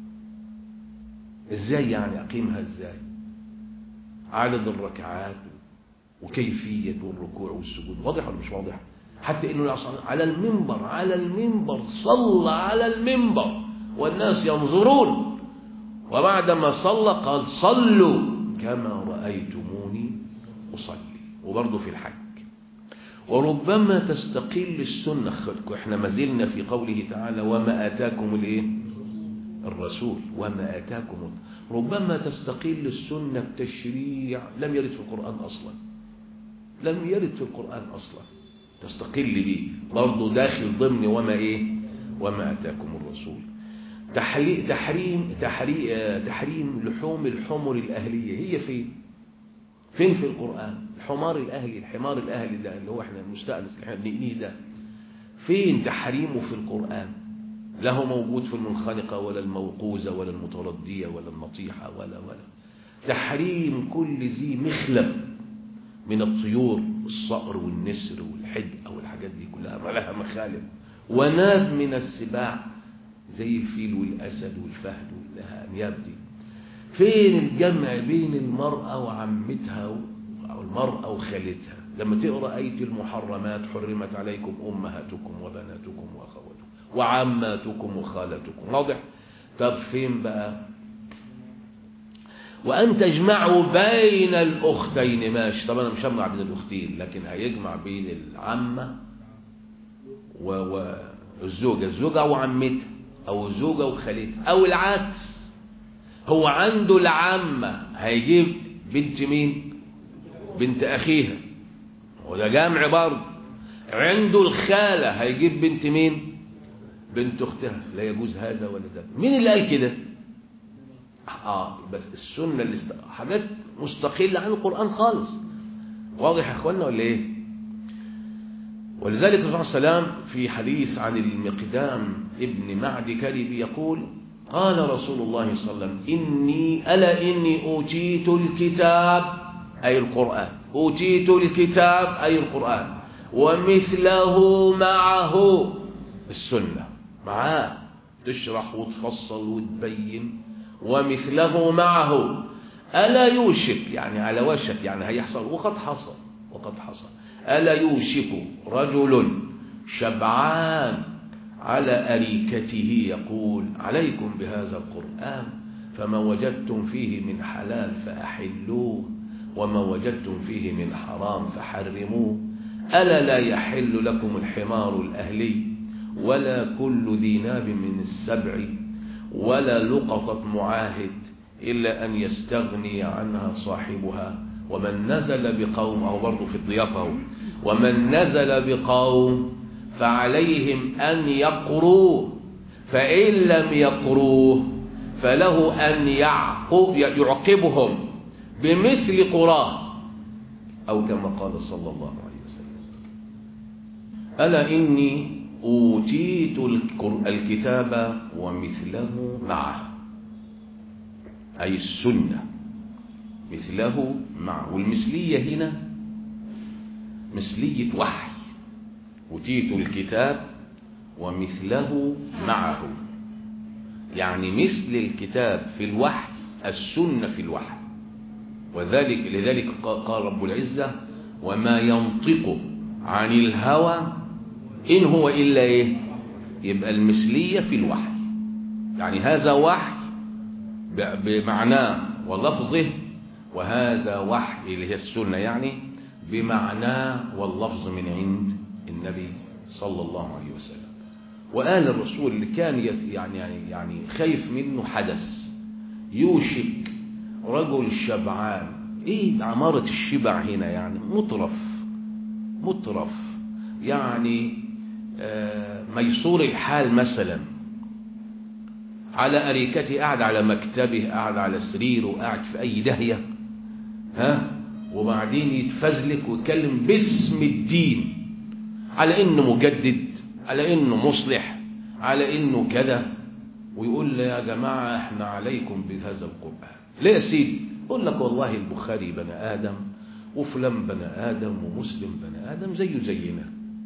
إزاي يعني أقيمها إزاي عدد الركعات وكيفية الركوع والسجود واضح ولا مش واضح حتى انه على المنبر على المنبر صلى على المنبر والناس ينظرون وبعدما صلى قال صلوا كما رأيتموني أصلي وبرضه في الحج وربما تستقل السنة احنا ما زلنا في قوله تعالى وما آتاكم الايه الرسول وما آتاكم ربما تستقل السنة بتشريع لم يرد في القرآن أصلا لم يرد في القرآن أصلا تستقل به برضه داخل ضمن وما ايه وما اتاكم الرسول تحريم تحريم تحريم, تحريم لحوم الحمر الاهليه هي فين فين في القران الحمار الاهلي الحمار الاهلي ده اللي هو احنا المستانس اللي احنا بنقنيه ده فين تحريمه في القران لا هو موجود في المنخنقه ولا الموقوزه ولا المترديه ولا النطيحه ولا ولا تحريم كل ذي مخلب من الطيور الصقر والنسر والحدقة والحاجات دي كلها ما لها مخالب وناب من السباع زي الفيل والأسد والفهد والأنياب دي فين الجمع بين المرأة وعمتها أو المرأة وخالتها لما تقرأ آية المحرمات حرمت عليكم أمهاتكم وبناتكم وأخواتكم وعماتكم وخالتكم واضح طب فين بقى وأن تجمعوا بين الأختين ماشي طبعا أنا مش هجمع بين الأختين لكن هيجمع بين العمة والزوجة الزوجة وعمتها أو الزوجة وخالتها أو العكس هو عنده العمة هيجيب بنت مين بنت أخيها وده جامع برضه عنده الخالة هيجيب بنت مين بنت أختها لا يجوز هذا ولا ذاك مين اللي قال كده اه بس السنه اللي است... حاجات مستقله عن القران خالص واضح يا اخوانا ولا ايه ولذلك الرسول صلى الله عليه وسلم في حديث عن المقدام ابن معد كرب يقول قال رسول الله صلى الله عليه وسلم إني ألا إني أوتيت الكتاب أي القرآن أوتيت الكتاب أي القرآن ومثله معه السنة معاه تشرح وتفصل وتبين ومثله معه ألا يوشك يعني على وشك يعني هيحصل وقد حصل وقد حصل ألا يوشك رجل شبعان على أريكته يقول عليكم بهذا القرآن فما وجدتم فيه من حلال فأحلوه وما وجدتم فيه من حرام فحرموه ألا لا يحل لكم الحمار الأهلي ولا كل ذي ناب من السبع ولا لقطة معاهد إلا أن يستغني عنها صاحبها ومن نزل بقوم أو برضه في الضيافة ومن نزل بقوم فعليهم أن يقروه فإن لم يقروه فله أن يعقبهم بمثل قراه أو كما قال صلى الله عليه وسلم ألا إني أوتيت الكتاب ومثله معه أي السنة مثله معه والمثلية هنا مثلية وحي أوتيت الكتاب ومثله معه يعني مثل الكتاب في الوحي السنة في الوحي وذلك لذلك قال رب العزة وما ينطق عن الهوى إن هو إلا إيه يبقى المثلية في الوحي يعني هذا وحي بمعناه ولفظه وهذا وحي اللي هي السنة يعني بمعناه واللفظ من عند النبي صلى الله عليه وسلم وقال الرسول اللي كان يعني يعني يعني خايف منه حدث يوشك رجل شبعان ايه عمارة الشبع هنا يعني مطرف مطرف يعني آه ميسور الحال مثلا على أريكته قاعد على مكتبه قاعد على سريره قاعد في أي دهية ها وبعدين يتفزلك ويتكلم باسم الدين على إنه مجدد على إنه مصلح على إنه كذا ويقول يا جماعة احنا عليكم بهذا القرآن ليه يا سيدي يقول لك والله البخاري بني آدم وفلان بني آدم ومسلم بني آدم زيه زينا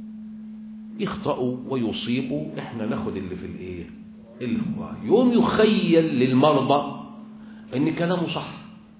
يخطئوا ويصيبوا احنا ناخد اللي في الايه اللي في الله يوم يخيل للمرضى ان كلامه صح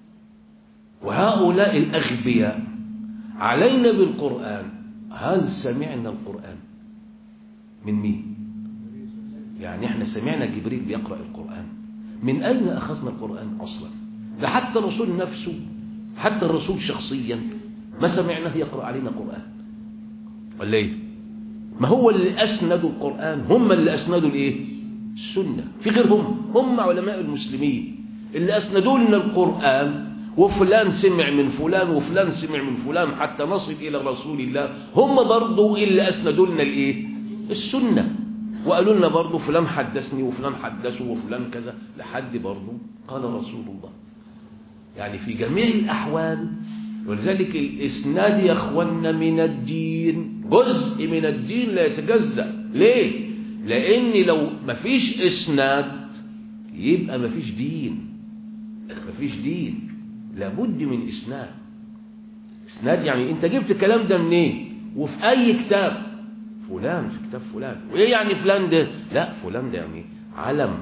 وهؤلاء الأغبياء علينا بالقرآن هل سمعنا القرآن من مين يعني احنا سمعنا جبريل بيقرأ القرآن من أين أخذنا القرآن أصلا ده حتى الرسول نفسه حتى الرسول شخصيا ما سمعناه يقرأ علينا قرآن ولا ايه ما هو اللي أسندوا القرآن هم اللي أسندوا الايه السنة في غيرهم هم علماء المسلمين اللي أسندوا لنا القرآن وفلان سمع من فلان وفلان سمع من فلان حتى نصل إلى رسول الله هم برضو اللي أسندوا لنا الإيه السنة وقالوا لنا برضو فلان حدثني وفلان حدثه وفلان كذا لحد برضو قال رسول الله يعني في جميع الأحوال ولذلك الإسناد يا أخوانا من الدين جزء من الدين لا يتجزأ ليه؟ لأن لو مفيش إسناد يبقى مفيش دين مفيش دين لابد من إسناد إسناد يعني أنت جبت الكلام ده منين وفي أي كتاب فلان في كتاب فلان وإيه يعني فلان ده لا فلان ده يعني علم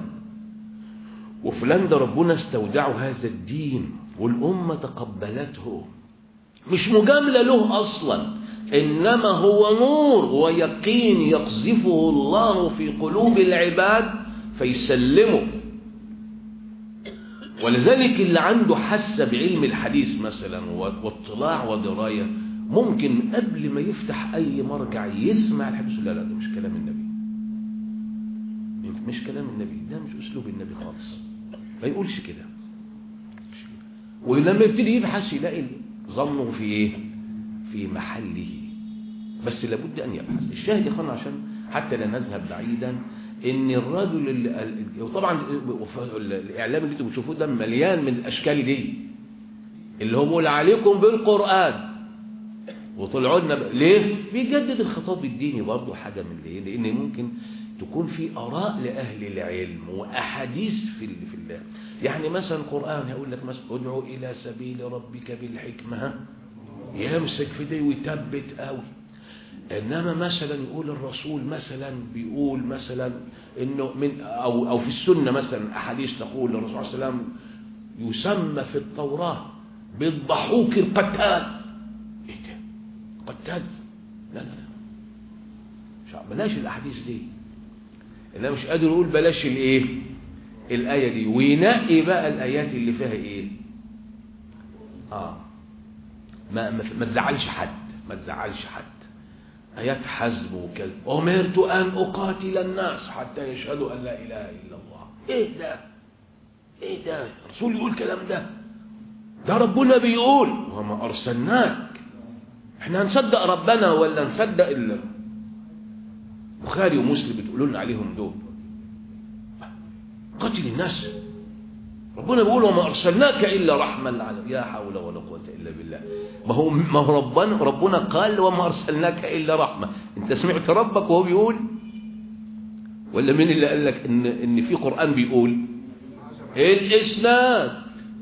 وفلان ده ربنا استودعه هذا الدين والأمة تقبلته مش مجاملة له أصلا إنما هو نور ويقين يقذفه الله في قلوب العباد فيسلمه ولذلك اللي عنده حاسة بعلم الحديث مثلا واطلاع ودراية ممكن قبل ما يفتح أي مرجع يسمع الحديث لا لا ده مش كلام النبي مش كلام النبي ده مش أسلوب النبي خالص ما يقولش كده ولما يبتدي يبحث يلاقي ظنه في ايه في محله بس لابد أن يبحث الشاهد يا اخوانا عشان حتى لا نذهب بعيدا ان الرجل اللي وطبعا الاعلام اللي انتم بتشوفوه ده مليان من الاشكال دي اللي هو بيقول عليكم بالقران وطلعوا لنا ليه بيجدد الخطاب الديني برضه حاجه من ليه لان ممكن تكون في اراء لاهل العلم واحاديث في في الله يعني مثلا القران هيقول لك مثلا ادعو الى سبيل ربك بالحكمه يمسك في دي ويثبت قوي انما مثلا يقول الرسول مثلا بيقول مثلا انه من او او في السنه مثلا احاديث تقول الرسول صلى الله عليه وسلم يسمى في التوراه بالضحوك القتال ايه ده قتال لا لا لا مش عارف. بلاش الاحاديث دي انا مش قادر اقول بلاش الايه الايه دي وينقي بقى الايات اللي فيها ايه اه ما ما, ما تزعلش حد ما تزعلش حد آيات حزم وكذا أمرت أن أقاتل الناس حتى يشهدوا أن لا إله إلا الله إيه ده إيه ده الرسول يقول كلام ده ده ربنا بيقول وما أرسلناك احنا هنصدق ربنا ولا نصدق إلا بخاري ومسلم بتقولوا لنا عليهم دول قتل الناس ربنا بيقول وما أرسلناك إلا رحمة للعالمين يا حول ولا قوة إلا بالله ما هو ما هو ربنا ربنا قال وما أرسلناك إلا رحمة أنت سمعت ربك وهو بيقول ولا مين اللي قال لك إن إن في قرآن بيقول الإسناد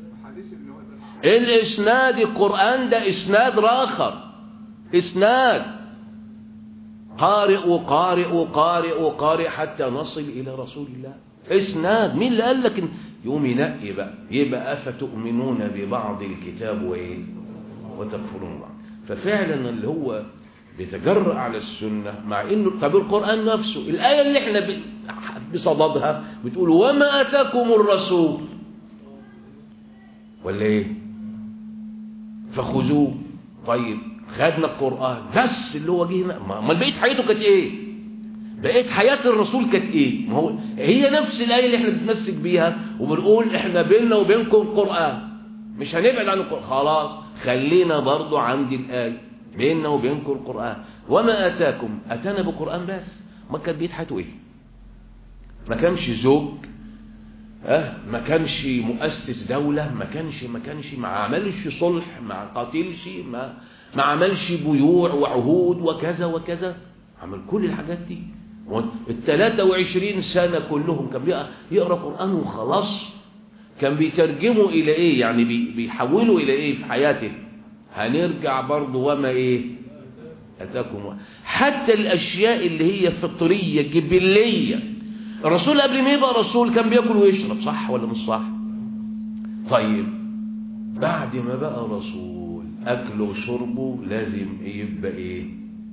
الإسناد القرآن ده إسناد آخر إسناد قارئ وقارئ وقارئ وقارئ حتى نصل إلى رسول الله إسناد مين اللي قال لك إن يوم ينقي بقى يبقى أفتؤمنون ببعض الكتاب وإيه وتكفرون بعض ففعلا اللي هو بيتجرأ على السنة مع إنه طب القرآن نفسه الآية اللي احنا بصددها بتقول وما أتاكم الرسول ولا إيه فخذوه طيب خدنا القرآن بس اللي هو جه ما بقيت حياته كانت إيه بقيت حياة الرسول كانت ايه ما هو هي نفس الآية اللي احنا بنتمسك بيها وبنقول احنا بيننا وبينكم القرآن مش هنبعد عن القرآن خلاص خلينا برضو عند الآية بيننا وبينكم القرآن وما أتاكم أتانا بالقرآن بس ما كانت بقيت حياته ايه ما كانش زوج اه ما كانش مؤسس دولة ما كانش ما كانش ما عملش صلح ما قاتلش ما ما عملش بيوع وعهود وكذا وكذا عمل كل الحاجات دي ال 23 سنة كلهم كان يقرأ قرآن وخلاص كان بيترجموا إلى إيه يعني بيحولوا إلى إيه في حياته هنرجع برضه وما إيه أتاكم حتى الأشياء اللي هي فطرية جبلية الرسول قبل ما يبقى رسول كان بياكل ويشرب صح ولا مش صح طيب بعد ما بقى رسول أكله وشربه لازم يبقى إيه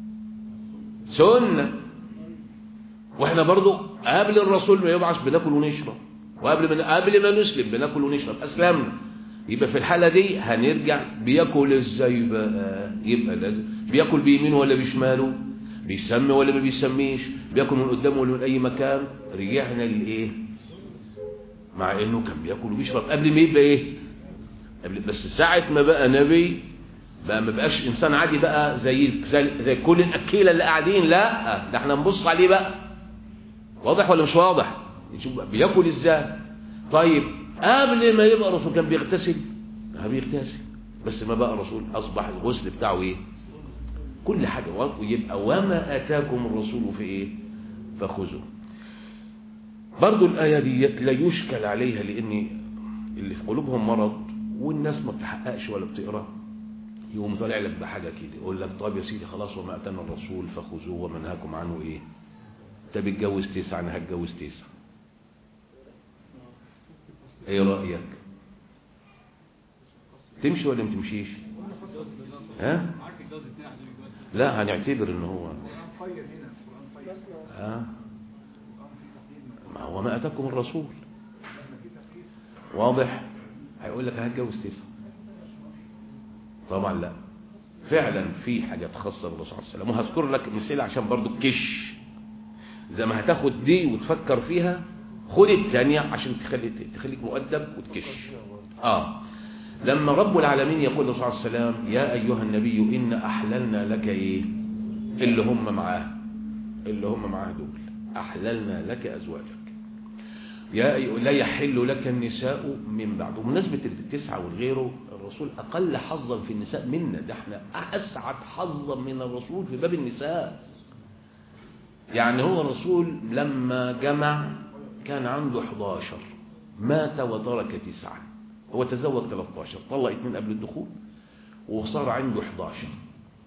سنة واحنا برضو قبل الرسول ما يبعث بناكل ونشرب وقبل ما قبل ما نسلم بناكل ونشرب اسلمنا يبقى في الحالة دي هنرجع بياكل ازاي بقى يبقى لازم بياكل بيمينه ولا بشماله بيسمي ولا ما بيسميش بياكل من قدامه ولا من اي مكان رجعنا لايه مع انه كان بياكل وبيشرب قبل ما يبقى ايه قبل بس ساعة ما بقى نبي بقى ما بقاش انسان عادي بقى زي زي, زي كل الاكيله اللي قاعدين لا ده احنا نبص عليه بقى واضح ولا مش واضح نشوف بقى بياكل ازاي طيب قبل ما يبقى رسول كان بيغتسل ما بيغتسل بس ما بقى رسول اصبح الغسل بتاعه ايه كل حاجه ويبقى وما اتاكم الرسول في ايه فخذوه برضو الايه دي لا يشكل عليها لان اللي في قلوبهم مرض والناس ما بتحققش ولا بتقرا يقوم طالع لك بحاجة كده يقول لك طب يا سيدي خلاص وما أتانا الرسول فخذوه وما نهاكم عنه إيه أنت بتجوز تسعة أنا هتجوز تسعة إيه رأيك تمشي ولا ما تمشيش ها لا هنعتبر ان هو ها ما هو ما أتاكم الرسول واضح هيقول لك هتجوز تسعة طبعا لا فعلا في حاجات خاصة بالرسول صلى الله عليه وسلم وهذكر لك مثال عشان برضو الكش زي ما هتاخد دي وتفكر فيها خد الثانية عشان تخلي تخليك مؤدب وتكش اه لما رب العالمين يقول للرسول صلى الله عليه وسلم يا أيها النبي إن أحللنا لك إيه اللي هم معاه اللي هم معاه دول أحللنا لك أزواجك يا لا يحل لك النساء من بعد وبمناسبة التسعة والغيره الرسول أقل حظا في النساء منا ده احنا أسعد حظا من الرسول في باب النساء يعني هو الرسول لما جمع كان عنده 11 مات وترك تسعة هو تزوج 13 طلق اثنين قبل الدخول وصار عنده 11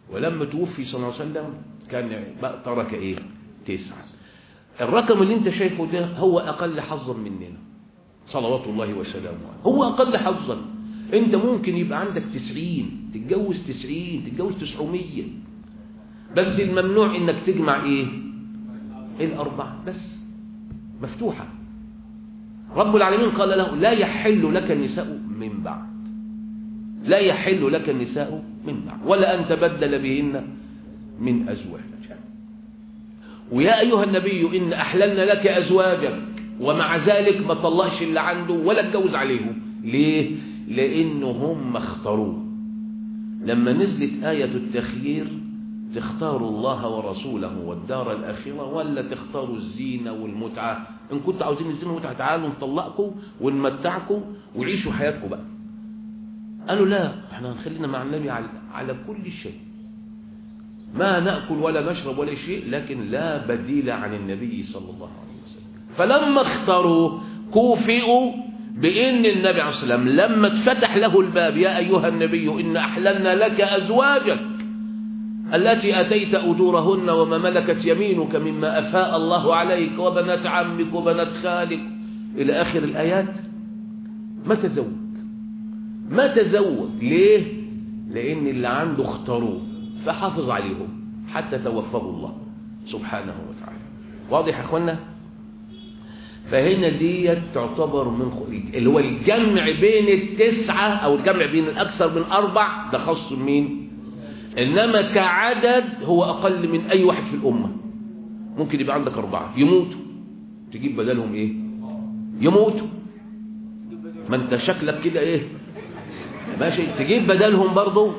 ولما توفي صلى الله عليه وسلم كان بقى ترك ايه تسعة الرقم اللي انت شايفه ده هو اقل حظا مننا صلوات الله وسلامه عليه. هو اقل حظا انت ممكن يبقى عندك تسعين تتجوز تسعين تتجوز تسعمية بس الممنوع انك تجمع ايه الاربعة بس مفتوحة رب العالمين قال له لا يحل لك النساء من بعد لا يحل لك النساء من بعد ولا أن تبدل بهن من أزواج ويا أيها النبي إن أحللنا لك أزواجك ومع ذلك ما طلقش اللي عنده ولا اتجوز عليهم ليه؟ لأنه هم اختاروه لما نزلت آية التخيير تختاروا الله ورسوله والدار الآخرة ولا تختاروا الزينة والمتعة إن كنتوا عاوزين الزينة والمتعة تعالوا نطلقكم ونمتعكم وعيشوا حياتكم بقى قالوا لا احنا هنخلينا مع النبي على, على كل شيء ما نأكل ولا نشرب ولا شيء لكن لا بديل عن النبي صلى الله عليه وسلم فلما اختاروا كوفئوا بإن النبي عليه الصلاة والسلام لما اتفتح له الباب يا أيها النبي إن أحللنا لك أزواجك التي أتيت أجورهن وما ملكت يمينك مما أفاء الله عليك وبنات عمك وبنات خالك إلى آخر الآيات ما تزوج ما تزوج ليه لأن اللي عنده اختاروه فحافظ عليهم حتى توفاه الله سبحانه وتعالى واضح يا اخوانا فهنا ديت تعتبر من خ... اللي هو الجمع بين التسعة أو الجمع بين الأكثر من أربع ده خاص مين إنما كعدد هو أقل من أي واحد في الأمة ممكن يبقى عندك أربعة يموتوا تجيب بدلهم إيه يموتوا ما أنت شكلك كده إيه ماشي تجيب بدلهم برضه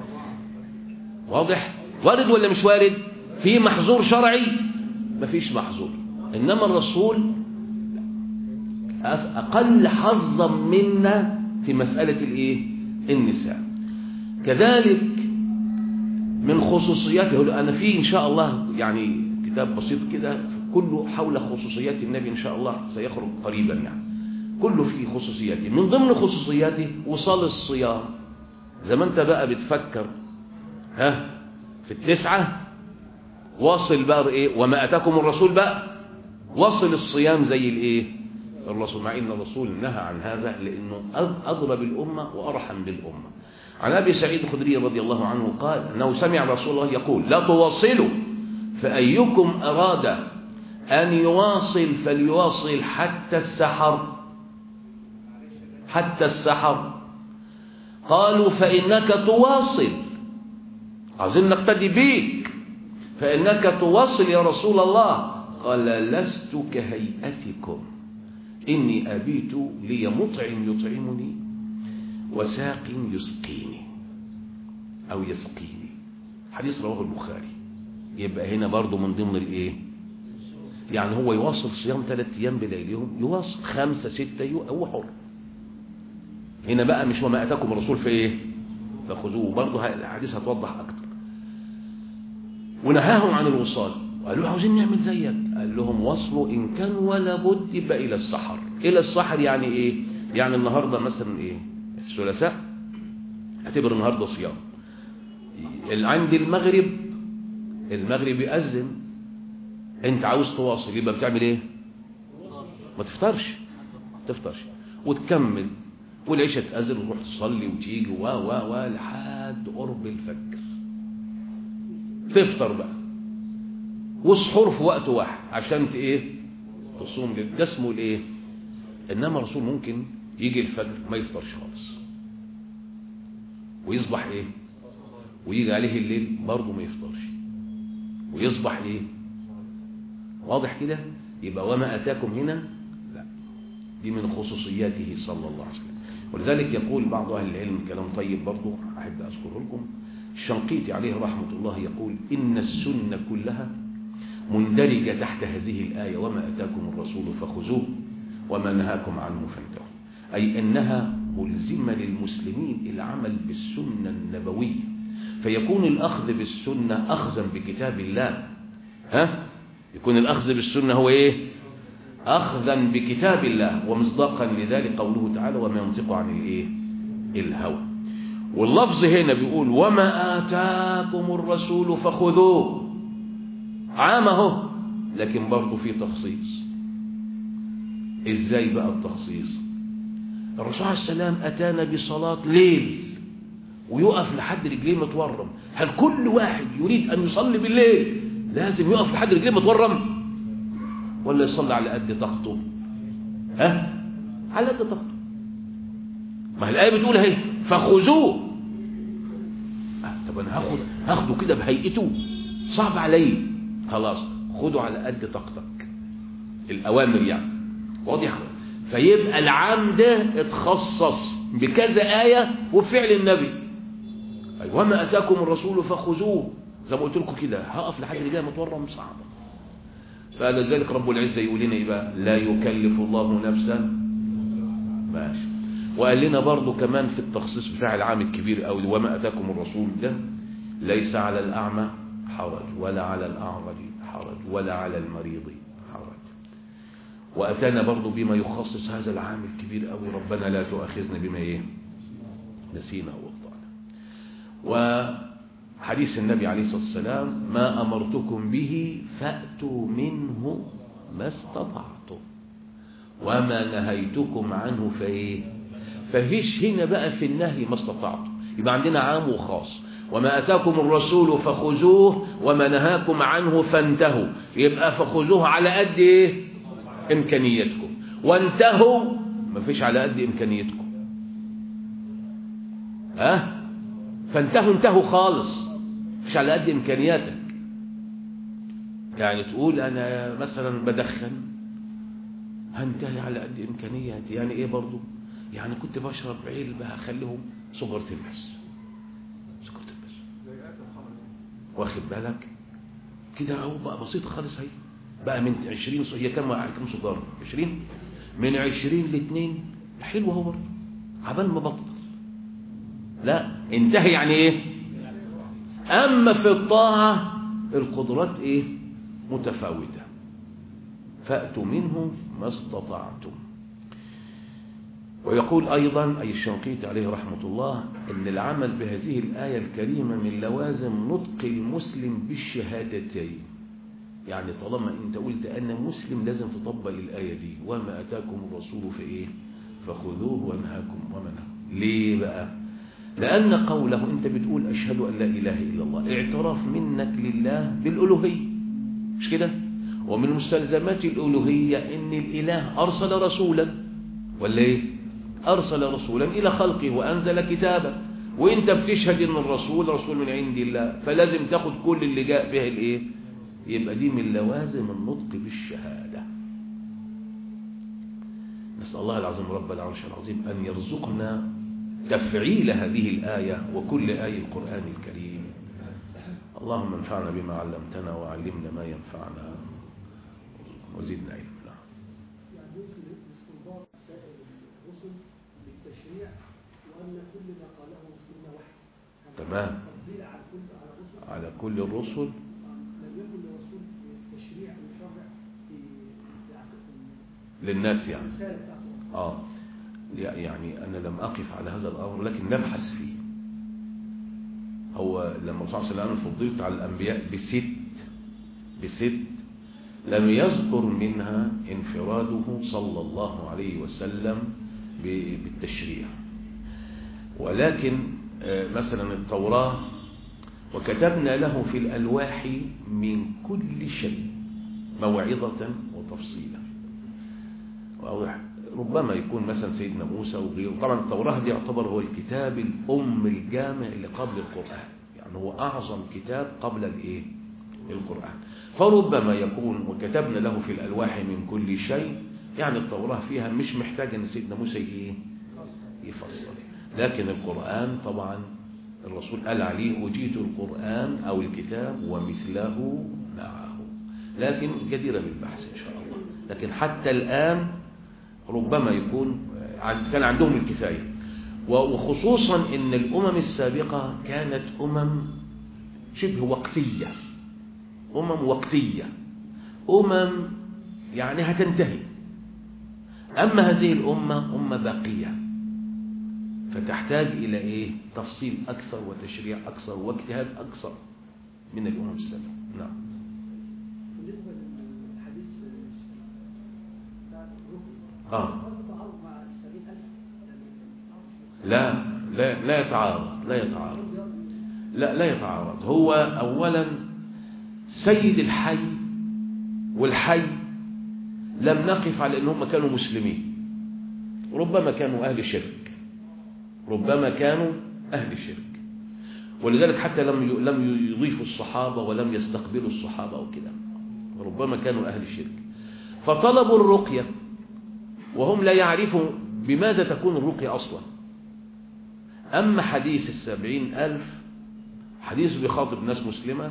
واضح وارد ولا مش وارد في محظور شرعي مفيش محظور إنما الرسول أقل حظا منا في مسألة الإيه النساء كذلك من خصوصياته أنا في إن شاء الله يعني كتاب بسيط كده كله حول خصوصيات النبي إن شاء الله سيخرج قريبا يعني كله فيه خصوصياته من ضمن خصوصياته وصال الصيام زي ما انت بقى بتفكر ها في التسعة واصل بقى ايه وما اتاكم الرسول بقى واصل الصيام زي الايه الرسول مع ان الرسول نهى عن هذا لانه اضرب الامه وارحم بالامه عن ابي سعيد الخدري رضي الله عنه قال انه سمع رسول الله يقول لا تواصلوا فايكم اراد ان يواصل فليواصل حتى السحر حتى السحر قالوا فانك تواصل عايزين نقتدي بيك فانك تواصل يا رسول الله قال لست كهيئتكم إني أبيت لي مطعم يطعمني وساق يسقيني أو يسقيني حديث رواه البخاري يبقى هنا برضو من ضمن الإيه يعني هو يواصل صيام ثلاثة أيام بليلهم يواصل خمسة ستة هو حر هنا بقى مش وما أتاكم الرسول في إيه فخذوه برضو الحديث هتوضح أكتر ونهاهم عن الوصال قالوا له عاوزين نعمل زيك قال لهم وصلوا إن كان ولا بد يبقى إلى السحر إلى السحر يعني إيه يعني النهاردة مثلا إيه الثلاثاء اعتبر النهاردة صيام عند المغرب المغرب يأذن انت عاوز تواصل يبقى بتعمل ايه ما تفطرش تفطرش وتكمل والعشاء تأذن وتروح تصلي وتيجي و و و لحد قرب الفجر تفطر بقى وسحور في وقت واحد عشان ايه تصوم ده اسمه الايه انما الرسول ممكن يجي الفجر ما يفطرش خالص ويصبح ايه ويجي عليه الليل برضه ما يفطرش ويصبح ايه واضح كده يبقى وما اتاكم هنا لا دي من خصوصياته صلى الله عليه وسلم ولذلك يقول بعض اهل العلم كلام طيب برضه احب اذكره لكم الشنقيطي عليه رحمه الله يقول ان السنه كلها مندرجة تحت هذه الآية وما أتاكم الرسول فخذوه وما نهاكم عنه فانتهوا أي أنها ملزمة للمسلمين العمل بالسنة النبوية فيكون الأخذ بالسنة أخذا بكتاب الله ها يكون الأخذ بالسنة هو إيه أخذا بكتاب الله ومصداقا لذلك قوله تعالى وما ينطق عن الإيه الهوى واللفظ هنا بيقول وما آتاكم الرسول فخذوه عام اهو لكن برضه في تخصيص ازاي بقى التخصيص الرسول عليه السلام اتانا بصلاة ليل ويقف لحد رجليه متورم هل كل واحد يريد ان يصلي بالليل لازم يقف لحد رجليه متورم ولا يصلي على قد طاقته ها على قد طاقته ما الآية بتقول اهي فخذوه آه طب انا هاخد هاخده كده بهيئته صعب علي خلاص خده على قد طاقتك الاوامر يعني واضح فيبقى العام ده اتخصص بكذا آية وفعل النبي أي وما أتاكم الرسول فخذوه زي ما قلت لكم كده هقف لحد اللي جاي متورم صعبة فلذلك رب العزة يقول لنا إيه بقى لا يكلف الله نفسا ماشي وقال لنا برضو كمان في التخصيص بتاع العام الكبير قوي وما أتاكم الرسول ده ليس على الأعمى حرج ولا على الأعرج حرج ولا على المريض حرج وأتانا برضو بما يخصص هذا العام الكبير قوي ربنا لا تؤاخذنا بما إيه نسينا وأخطأنا وحديث النبي عليه الصلاة والسلام ما أمرتكم به فأتوا منه ما استطعتم وما نهيتكم عنه فإيه ففيش هنا بقى في النهي ما استطعتم يبقى عندنا عام وخاص وما أتاكم الرسول فخذوه وما نهاكم عنه فانتهوا يبقى فخذوه على قد إيه إمكانيتكم وانتهوا ما فيش على قد إمكانيتكم ها فانتهوا انتهوا خالص مش على قد إمكانياتك يعني تقول أنا مثلا بدخن هنتهي على قد إمكانياتي يعني إيه برضو يعني كنت بشرب علبة هخليهم سجارتين بس سجارتين بس واخد بالك كده أهو بقى بسيطة خالص هي بقى من 20 هي كام كام سجارة 20 من 20 ل 2 حلو اهو برضه عبال ما بطل لا انتهي يعني ايه اما في الطاعة القدرات ايه متفاوتة فأتوا منه ما استطعتم ويقول أيضا أي الشنقيط عليه رحمة الله أن العمل بهذه الآية الكريمة من لوازم نطق المسلم بالشهادتين يعني طالما أنت قلت أنا مسلم لازم تطبق الآية دي وما أتاكم الرسول في إيه فخذوه وانهاكم ومنه ليه بقى لأن قوله أنت بتقول أشهد أن لا إله إلا الله اعتراف منك لله بالألوهية مش كده ومن مستلزمات الألوهية أن الإله أرسل رسولا ولا إيه أرسل رسولا إلى خلقه وأنزل كتابا وإنت بتشهد أن الرسول رسول من عند الله فلازم تاخد كل اللي جاء فيها الإيه يبقى دي من لوازم النطق بالشهادة نسأل الله العظيم رب العرش العظيم أن يرزقنا تفعيل هذه الآية وكل آية القرآن الكريم اللهم انفعنا بما علمتنا وعلمنا ما ينفعنا وزدنا علما يعني يمكن الاستنباط سائر الرسل بالتشريع وان كل ما قاله سنه وحي تمام تفضيل على كل على الرسل على كل الرسل لم يكن لرسول تشريع يشرع في في للناس يعني الرساله بتاعته آه يعني أنا لم أقف على هذا الأمر لكن نبحث فيه هو لما الرسول صلى الله عليه وسلم فضلت على الأنبياء بست بست لم يذكر منها انفراده صلى الله عليه وسلم ب- بالتشريع ولكن آه، مثلا التوراة وكتبنا له في الألواح من كل شيء موعظة وتفصيلا واضح ربما يكون مثلا سيدنا موسى وغيره طبعا التوراة دي يعتبر هو الكتاب الأم الجامع اللي قبل القرآن يعني هو أعظم كتاب قبل الإيه القرآن فربما يكون وكتبنا له في الألواح من كل شيء يعني التوراة فيها مش محتاج أن سيدنا موسى إيه يفصل لكن القرآن طبعا الرسول قال عليه أجيت القرآن أو الكتاب ومثله معه لكن جديرة بالبحث إن شاء الله لكن حتى الآن ربما يكون عن- كان عندهم الكفاية وخصوصا ان الامم السابقة كانت امم شبه وقتية امم وقتية امم يعني هتنتهي اما هذه الامة امة باقية فتحتاج إلى إيه تفصيل أكثر وتشريع أكثر واجتهاد أكثر من الأمم السابقة نعم بالنسبة للحديث بتاع الركن آه. هل تعارض مع السبيل ألف؟ لا لا لا يتعارض لا يتعارض لا لا يتعارض هو أولا سيد الحي والحي لم نقف على أنهم كانوا مسلمين ربما كانوا أهل شرك ربما كانوا أهل شرك ولذلك حتى لم لم يضيفوا الصحابة ولم يستقبلوا الصحابة أو كده ربما كانوا أهل شرك فطلبوا الرقية وهم لا يعرفوا بماذا تكون الرقية أصلا أما حديث السبعين ألف حديث بيخاطب ناس مسلمة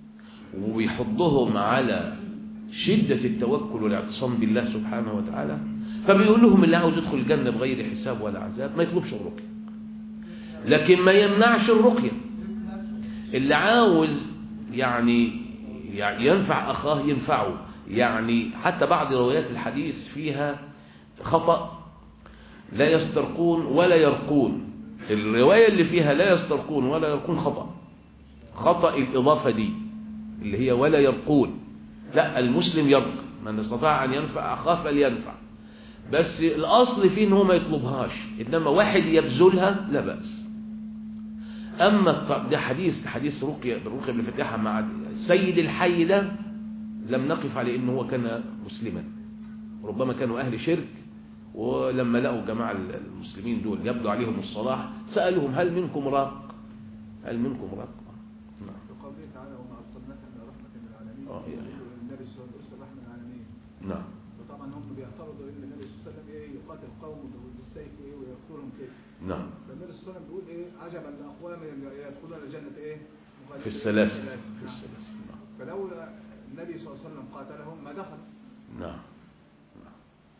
وبيحضهم على شدة التوكل والاعتصام بالله سبحانه وتعالى فبيقول لهم اللي عاوز يدخل الجنة بغير حساب ولا عذاب ما يطلبش الرقية لكن ما يمنعش الرقية اللي عاوز يعني يعني ينفع أخاه ينفعه يعني حتى بعض روايات الحديث فيها خطأ لا يسترقون ولا يرقون الرواية اللي فيها لا يسترقون ولا يرقون خطأ خطأ الإضافة دي اللي هي ولا يرقون لا المسلم يرق من استطاع أن ينفع أخاه فلينفع بس الأصل فيه إن هو ما يطلبهاش إنما واحد يبذلها لا بأس أما الط- ده حديث حديث رقية بالرقية بالفتاحة مع سيد الحي ده لم نقف عليه إنه هو كان مسلما ربما كانوا أهل شرك ولما لقوا جماعة المسلمين دول يبدو عليهم الصلاح سألوهم هل منكم راق هل منكم راق نعم بقوله تعالى وما أرسلناك إلا رحمة للعالمين آه، يعني. يقول النبي صلى الله عليه وسلم رحمة للعالمين نعم وطبعا هم بيعترضوا ان النبي صلى الله عليه وسلم ايه يقاتل قوم بالسيف ايه ويقتلهم كيف نعم فالنبي صلى الله عليه وسلم بيقول ايه عجبا لاقوام يدخلون الجنه ايه مقاتلين في السلاسل نعم. في السلاسل نعم فلولا النبي صلى الله عليه وسلم قاتلهم ما دخل نعم نعم.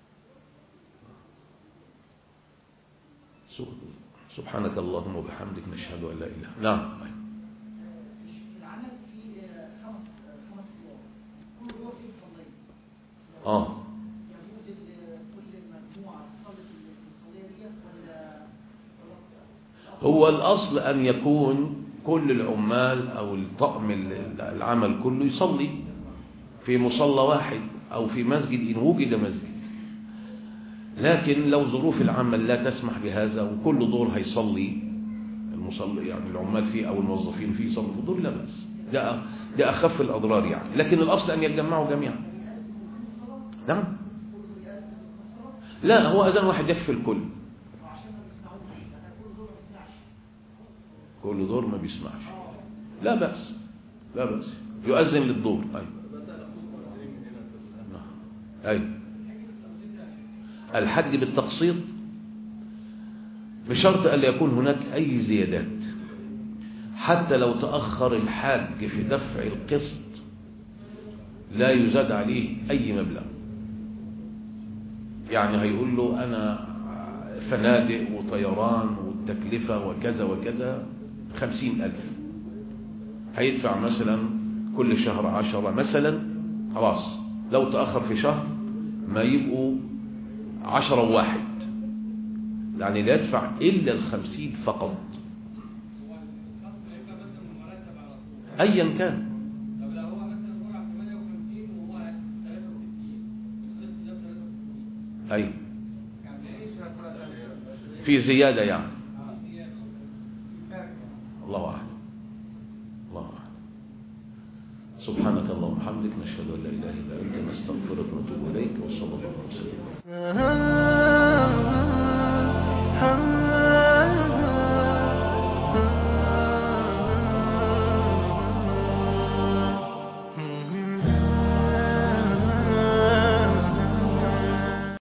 سب- سبحانك اللهم وبحمدك نشهد أن لا إله نعم العمل في خمس خمس ادوار كل دور فيه صلاه آه يجوز ال- كل مجموعه تصلي في الصلاه دي ولا ولا- هو الأصل أن يكون كل العمال أو الطقم ال- العمل كله يصلي في مصلى واحد أو في مسجد إن وجد مسجد لكن لو ظروف العمل لا تسمح بهذا وكل دور هيصلي المصلي يعني العمال فيه أو الموظفين فيه يصلوا في الدور لا بأس ده ده أخف الأضرار يعني لكن الأصل أن يتجمعوا جميعا نعم لا هو أذان واحد يكفي الكل كل دور ما بيسمعش لا بأس لا بأس يؤذن للدور أيوة نعم. أيوة الحج بالتقسيط بشرط أن يكون هناك أي زيادات حتى لو تأخر الحاج في دفع القسط لا يزاد عليه أي مبلغ يعني هيقول له أنا فنادق وطيران والتكلفة وكذا وكذا خمسين ألف هيدفع مثلا كل شهر عشرة مثلا خلاص لو تأخر في شهر ما يبقوا عشرة واحد يعني لا يدفع إلا الخمسين فقط أيا كان طب لو هو مثلا جرعة 58 وهو 63 القسط ده 63 أي يعني ايش هتبقى في زيادة يعني اه زيادة فرق الله أعلم الله أعلم سبحانك اللهم وبحمدك نشهد